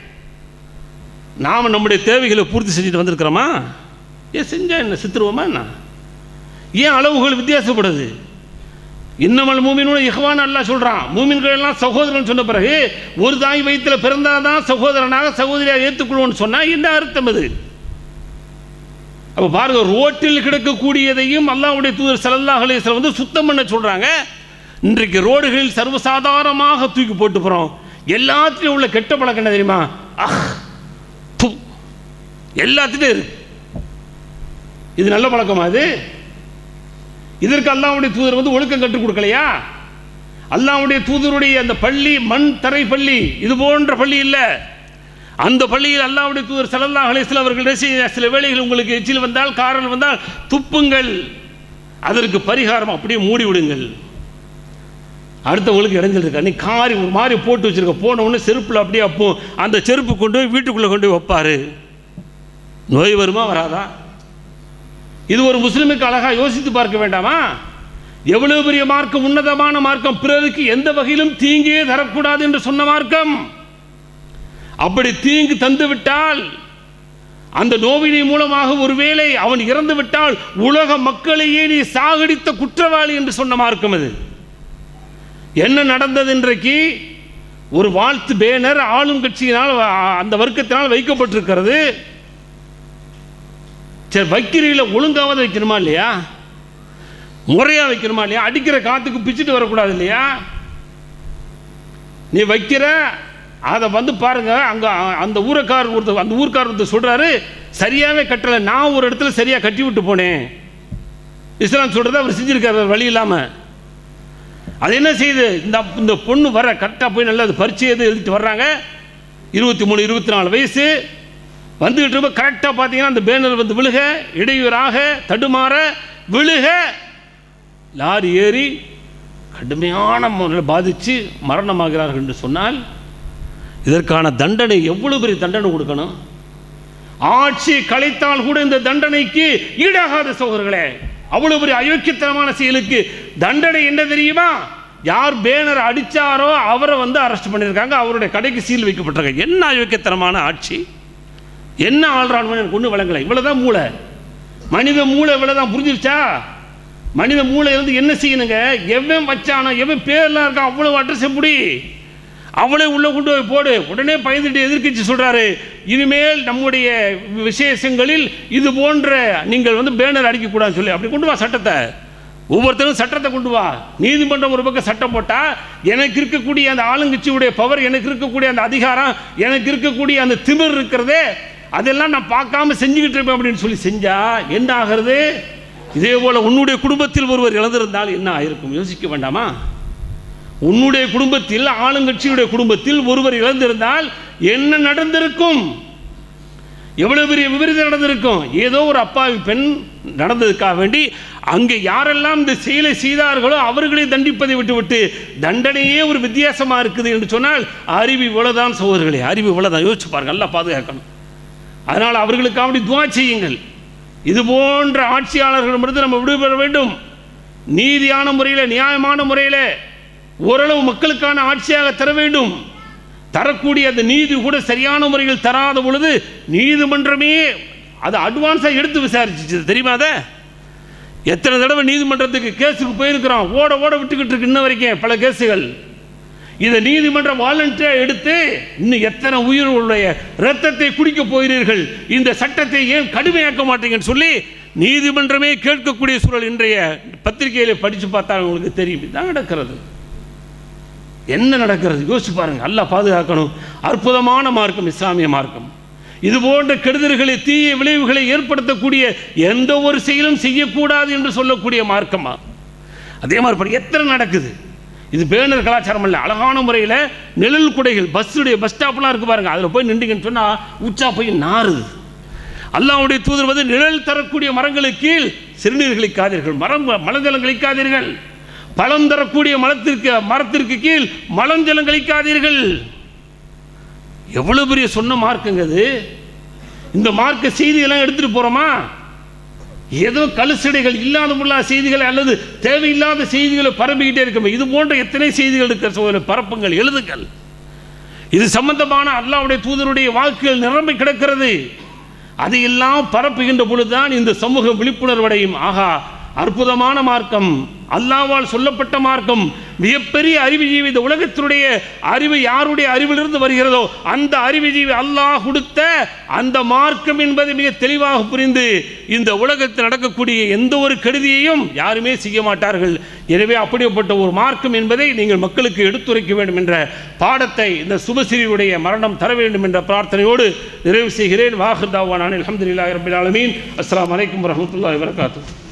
நாம் நம்முடைய தேவைகளை பூர்த்தி செஞ்சுட்டு வந்திருக்கிறோமா ஏன் செஞ்சா என்ன சித்திருவோமா என்ன ஏன் அளவுகள் வித்தியாசப்படுது இன்னமல் மூமினோட இஹ்வான் அல்லாஹ் சொல்றான் மூமின்கள் எல்லாம் சகோதரன் சொன்ன பிறகு ஒரு தாய் வயித்துல பிறந்தாதான் சகோதரனாக சகோதரியாக ஏற்றுக்கொள்வோம்னு சொன்னா என்ன அர்த்தம் அது அப்ப பாருங்க ரோட்டில் கிடக்கக்கூடியதையும் அல்லாஹ்வுடைய தூதர் ஸல்லல்லாஹு அலைஹி வஸல்லம் வந்து சுத்தம் பண்ண சொல்றாங்க இன்றைக்கு ரோடுகளில் சர்வசாதாரணமாக தூக்கி போட்டு போறோம் எல்லாத்துலயும் உள்ள கெட்ட பழக்கம் என்ன தெரியுமா அஹ் து எல்லாத்துலயும் இருக்கு இது நல்ல பழக்கமா இது இதற்கு அல்லாஹ்வுடைய தூதர் வந்து ஒழுக்கம் கற்றுக் கொடுக்கலையா அல்லாஹ்வுடைய தூதருடைய அந்த பள்ளி மண் தரை பள்ளி இது போன்ற பள்ளி இல்லை அந்த பள்ளியில் அல்லாஹ்வுடைய தூதர் ஸல்லல்லாஹு அலைஹி வஸல்லம் அவர்கள் என்ன செய்ய சில வேளைகள் உங்களுக்கு எச்சில் வந்தால் காரல் வந்தால் துப்புங்கள் அதற்கு பரிகாரம் அப்படியே மூடி விடுங்கள் அடுத்தவங்களுக்கு இடைஞ்சல் இருக்கா நீ காரி ஒரு மாதிரி போட்டு வச்சிருக்க போன உடனே செருப்பில் அப்படியே அப்போ அந்த செருப்பு கொண்டு போய் வீட்டுக்குள்ளே கொண்டு போய் வைப்பாரு நோய் வருமா வராதா இது ஒரு முஸ்லிமுக்கு அழகாக யோசித்து பார்க்க வேண்டாமா எவ்வளவு பெரிய மார்க்கம் உன்னதமான மார்க்கம் பிறருக்கு எந்த வகையிலும் தீங்கே தரக்கூடாது என்று சொன்ன மார்க்கம் அப்படி தீங்கு தந்து விட்டால் அந்த நோவினை மூலமாக ஒருவேளை அவன் இறந்து விட்டால் உலக மக்களையே நீ சாகடித்த குற்றவாளி என்று சொன்ன மார்க்கம் அது என்ன நடந்தது இன்றைக்கு ஒரு வாழ்த்து பேனர் ஆளும் கட்சியினால் வ- அந்த வர்க்கத்தினால் வைக்கப்பட்டிருக்கிறது சரி வைக்கிறீங்கள ஒழுங்காவது வைக்கணுமா இல்லையா முறையாக வைக்கணுமா இல்லையா அடிக்கிற காத்துக்கு பிச்சுட்டு வரக்கூடாது இல்லையா நீ வைக்கிற அதை வந்து பாருங்க அங்கே அந்த ஊரக்காரர் ஒருத்தர் அந்த ஊர்க்காரர் ஒருத்தர் சொல்கிறாரு சரியாகவே கட்டலை நான் ஒரு இடத்துல சரியாக கட்டி விட்டு போனேன் இஸ்லாம் சொல்கிறத அவர் செஞ்சிருக்காரு வழி இல்லாமல் அது என்ன செய்யுது இந்த இந்த பொண்ணு வர கரெக்டாக போய் நல்லா அது பரிச்சை எது எழுதிட்டு வர்றாங்க இருபத்தி மூணு இருபத்தி நாலு வயசு வந்துகிட்டு இருப்ப கரெக்டாக பார்த்தீங்கன்னா அந்த பேனர் வந்து விழுக இடையூறாக தடுமாற விழுக லாரி ஏறி கடுமையான முறையில் பாதித்து மரணமாகிறார்கள் என்று சொன்னால் இதற்கான தண்டனை எவ்வளவு பெரிய தண்டனை கொடுக்கணும் ஆட்சி கலைத்தால் கூட இந்த தண்டனைக்கு ஈடாகாத சகோதரர்களே அவ்வளவு பெரிய அயோக்கியத்தனமான செயலுக்கு தண்டனை என்ன தெரியுமா யார் பேனர் அடிச்சாரோ அவரை வந்து அரெஸ்ட் பண்ணியிருக்காங்க அவருடைய கடைக்கு சீல் வைக்கப்பட்டிருக்காங்க என்ன அயோக்கியத்தனமான ஆட்சி என்ன ஆள்றான் எனக்கு ஒன்றும் விளங்கலை இவ்வளோதான் மூளை மனித மூளை இவ்வளோதான் புரிஞ்சிருச்சா மனித மூளை வந்து என்ன செய்யணுங்க எவன் வச்சானோ எவன் பேர்லாம் இருக்கான் அவ்வளோ அட்ரஸ் எப்படி அவளே உள்ளே கொண்டு போய் போடு உடனே பயந்துட்டு எதிர்க்கட்சி சொல்கிறாரு இனிமேல் நம்முடைய விசேஷங்களில் இது போன்ற நீங்கள் வந்து பேனர் அடிக்கக்கூடாதுன்னு சொல்லி அப்படி கொண்டு வா சட்டத்தை ஒவ்வொருத்தரும் சட்டத்தை கொண்டு வா நீதிமன்றம் ஒரு பக்கம் சட்டம் போட்டால் எனக்கு இருக்கக்கூடிய அந்த ஆளுங்கட்சியுடைய பவர் எனக்கு இருக்கக்கூடிய அந்த அதிகாரம் எனக்கு இருக்கக்கூடிய அந்த திமிர் இருக்கிறதே அதெல்லாம் நான் பார்க்காம செஞ்சுக்கிட்டு இருப்பேன் அப்படின்னு சொல்லி செஞ்சா என்ன ஆகிறது இதே போல் உன்னுடைய குடும்பத்தில் ஒருவர் இழந்திருந்தால் என்ன ஆயிருக்கும் யோசிக்க வேண்டாமா உன்னுடைய குடும்பத்தில் ஆளுங்கட்சியுடைய குடும்பத்தில் ஒருவர் இழந்திருந்தால் என்ன நடந்திருக்கும் எவ்வளவு பெரிய விபரீதம் நடந்திருக்கும் ஏதோ ஒரு அப்பாவி பெண் நடந்ததுக்காக வேண்டி அங்கே யாரெல்லாம் இந்த செயலை செய்தார்களோ அவர்களை தண்டிப்பதை விட்டுவிட்டு தண்டனையே ஒரு வித்தியாசமா இருக்குது என்று சொன்னால் அறிவு இவ்வளவுதான் சகோதரர்களே அறிவு இவ்வளவுதான் யோசிச்சு பாருங்க நல்லா பாதுகாக்கணும் அதனால் அவர்களுக்கு அப்படி துவா செய்யுங்கள் இது போன்ற ஆட்சியாளர்களிடமிருந்து நம்ம விடுபெற வேண்டும் நீதியான முறையில் நியாயமான முறையில் ஓரளவு மக்களுக்கான ஆட்சியாக தர வேண்டும் தரக்கூடிய அந்த நீதி கூட சரியான முறையில் தராத பொழுது நீதிமன்றமே அது அட்வான்ஸாக எடுத்து விசாரிச்சு தெரியுமா அதை எத்தனை தடவை நீதிமன்றத்துக்கு கேஸுக்கு போயிருக்கிறோம் ஓட ஓட விட்டுக்கிட்டு இருக்கு இன்ன வரைக்கும் பல கேஸுகள் இதை நீதிமன்றம் வாலண்டியர் எடுத்து இன்னும் எத்தனை உயிர்களுடைய ரத்தத்தை குடிக்க போகிறீர்கள் இந்த சட்டத்தை ஏன் கடுமையாக்க மாட்டீங்கன்னு சொல்லி நீதிமன்றமே கேட்கக்கூடிய சூழல் இன்றைய பத்திரிகையில படித்து பார்த்தா உங்களுக்கு தெரியும் இதான் நடக்கிறது என்ன நடக்கிறது யோசிச்சு பாருங்க நல்லா பாதுகாக்கணும் அற்புதமான மார்க்கம் இஸ்லாமிய மார்க்கம் இது போன்ற கெடுதல்களை தீய விளைவுகளை ஏற்படுத்தக்கூடிய எந்த ஒரு செயலும் செய்யக்கூடாது என்று சொல்லக்கூடிய மார்க்கமா அதே மாதிரி பாருங்க, எத்தனை நடக்குது இது பேனர் கலாச்சாரம் இல்லை அழகான முறையில் நிழல் குடைகள் பஸ்ஸுடைய பஸ் ஸ்டாப்லாம் இருக்கு பாருங்க அதில் போய் நின்றுங்கன்னு சொன்னால் உச்சா போய் நாறுது அல்லாஹ்வுடைய தூதர் வந்து நிழல் தரக்கூடிய மரங்களுக்கு கீழ் சிறுநீர் கழிக்காதீர்கள் மரம் மலஜலம் கழிக்காதீர்கள் பழம் தரக்கூடிய மரத்திற்கு மரத்திற்கு கீழ் மலஞ்சலம் கழிக்காதீர்கள் எவ்வளவு பெரிய சொன்ன மார்க்குங்க அது இந்த மார்க்க செய்தியெல்லாம் எடுத்துட்டு போறோமா ஏதோ கலுசடைகள் இல்லாத முல்லாத செய்திகள் அல்லது தேவையில்லாத செய்திகளை பரப்பிக்கிட்டே இருக்கோம் இது போன்ற எத்தனை செய்திகள் இருக்கிற சோதனை பரப்புங்கள் எழுதுங்கள் இது சம்பந்தமான அல்லாவுடைய தூதருடைய வாக்குகள் நிரம்பி கிடக்கிறது அதையெல்லாம் பரப்புகின்ற பொழுதுதான் இந்த சமூகம் விழிப்புணர்வடையும் ஆகா அற்புதமான மார்க்கம் அல்லாவால் சொல்லப்பட்ட மார்க்கம் மிகப்பெரிய அறிவுஜீவி இந்த உலகத்தினுடைய அறிவு யாருடைய அறிவிலிருந்து வருகிறதோ அந்த அறிவுஜீவி அல்லாஹ் கொடுத்த அந்த மார்க்கம் என்பதை மிக தெளிவாக புரிந்து இந்த உலகத்தில் நடக்கக்கூடிய எந்த ஒரு கெடுதியையும் யாருமே செய்ய மாட்டார்கள் எனவே அப்படிப்பட்ட ஒரு மார்க்கம் என்பதை நீங்கள் மக்களுக்கு எடுத்துரைக்க வேண்டும் என்ற பாடத்தை இந்த சுபசிரியுடைய மரணம் தர வேண்டும் என்ற பிரார்த்தனையோடு நிறைவு செய்கிறேன் வாஹர்தாவான அலமதுல்லாஹி ரபில் ஆலமீன் அஸ்ஸலாமு அலைக்கும் வரஹ்மத்துல்லாஹி வபரகாத்துஹு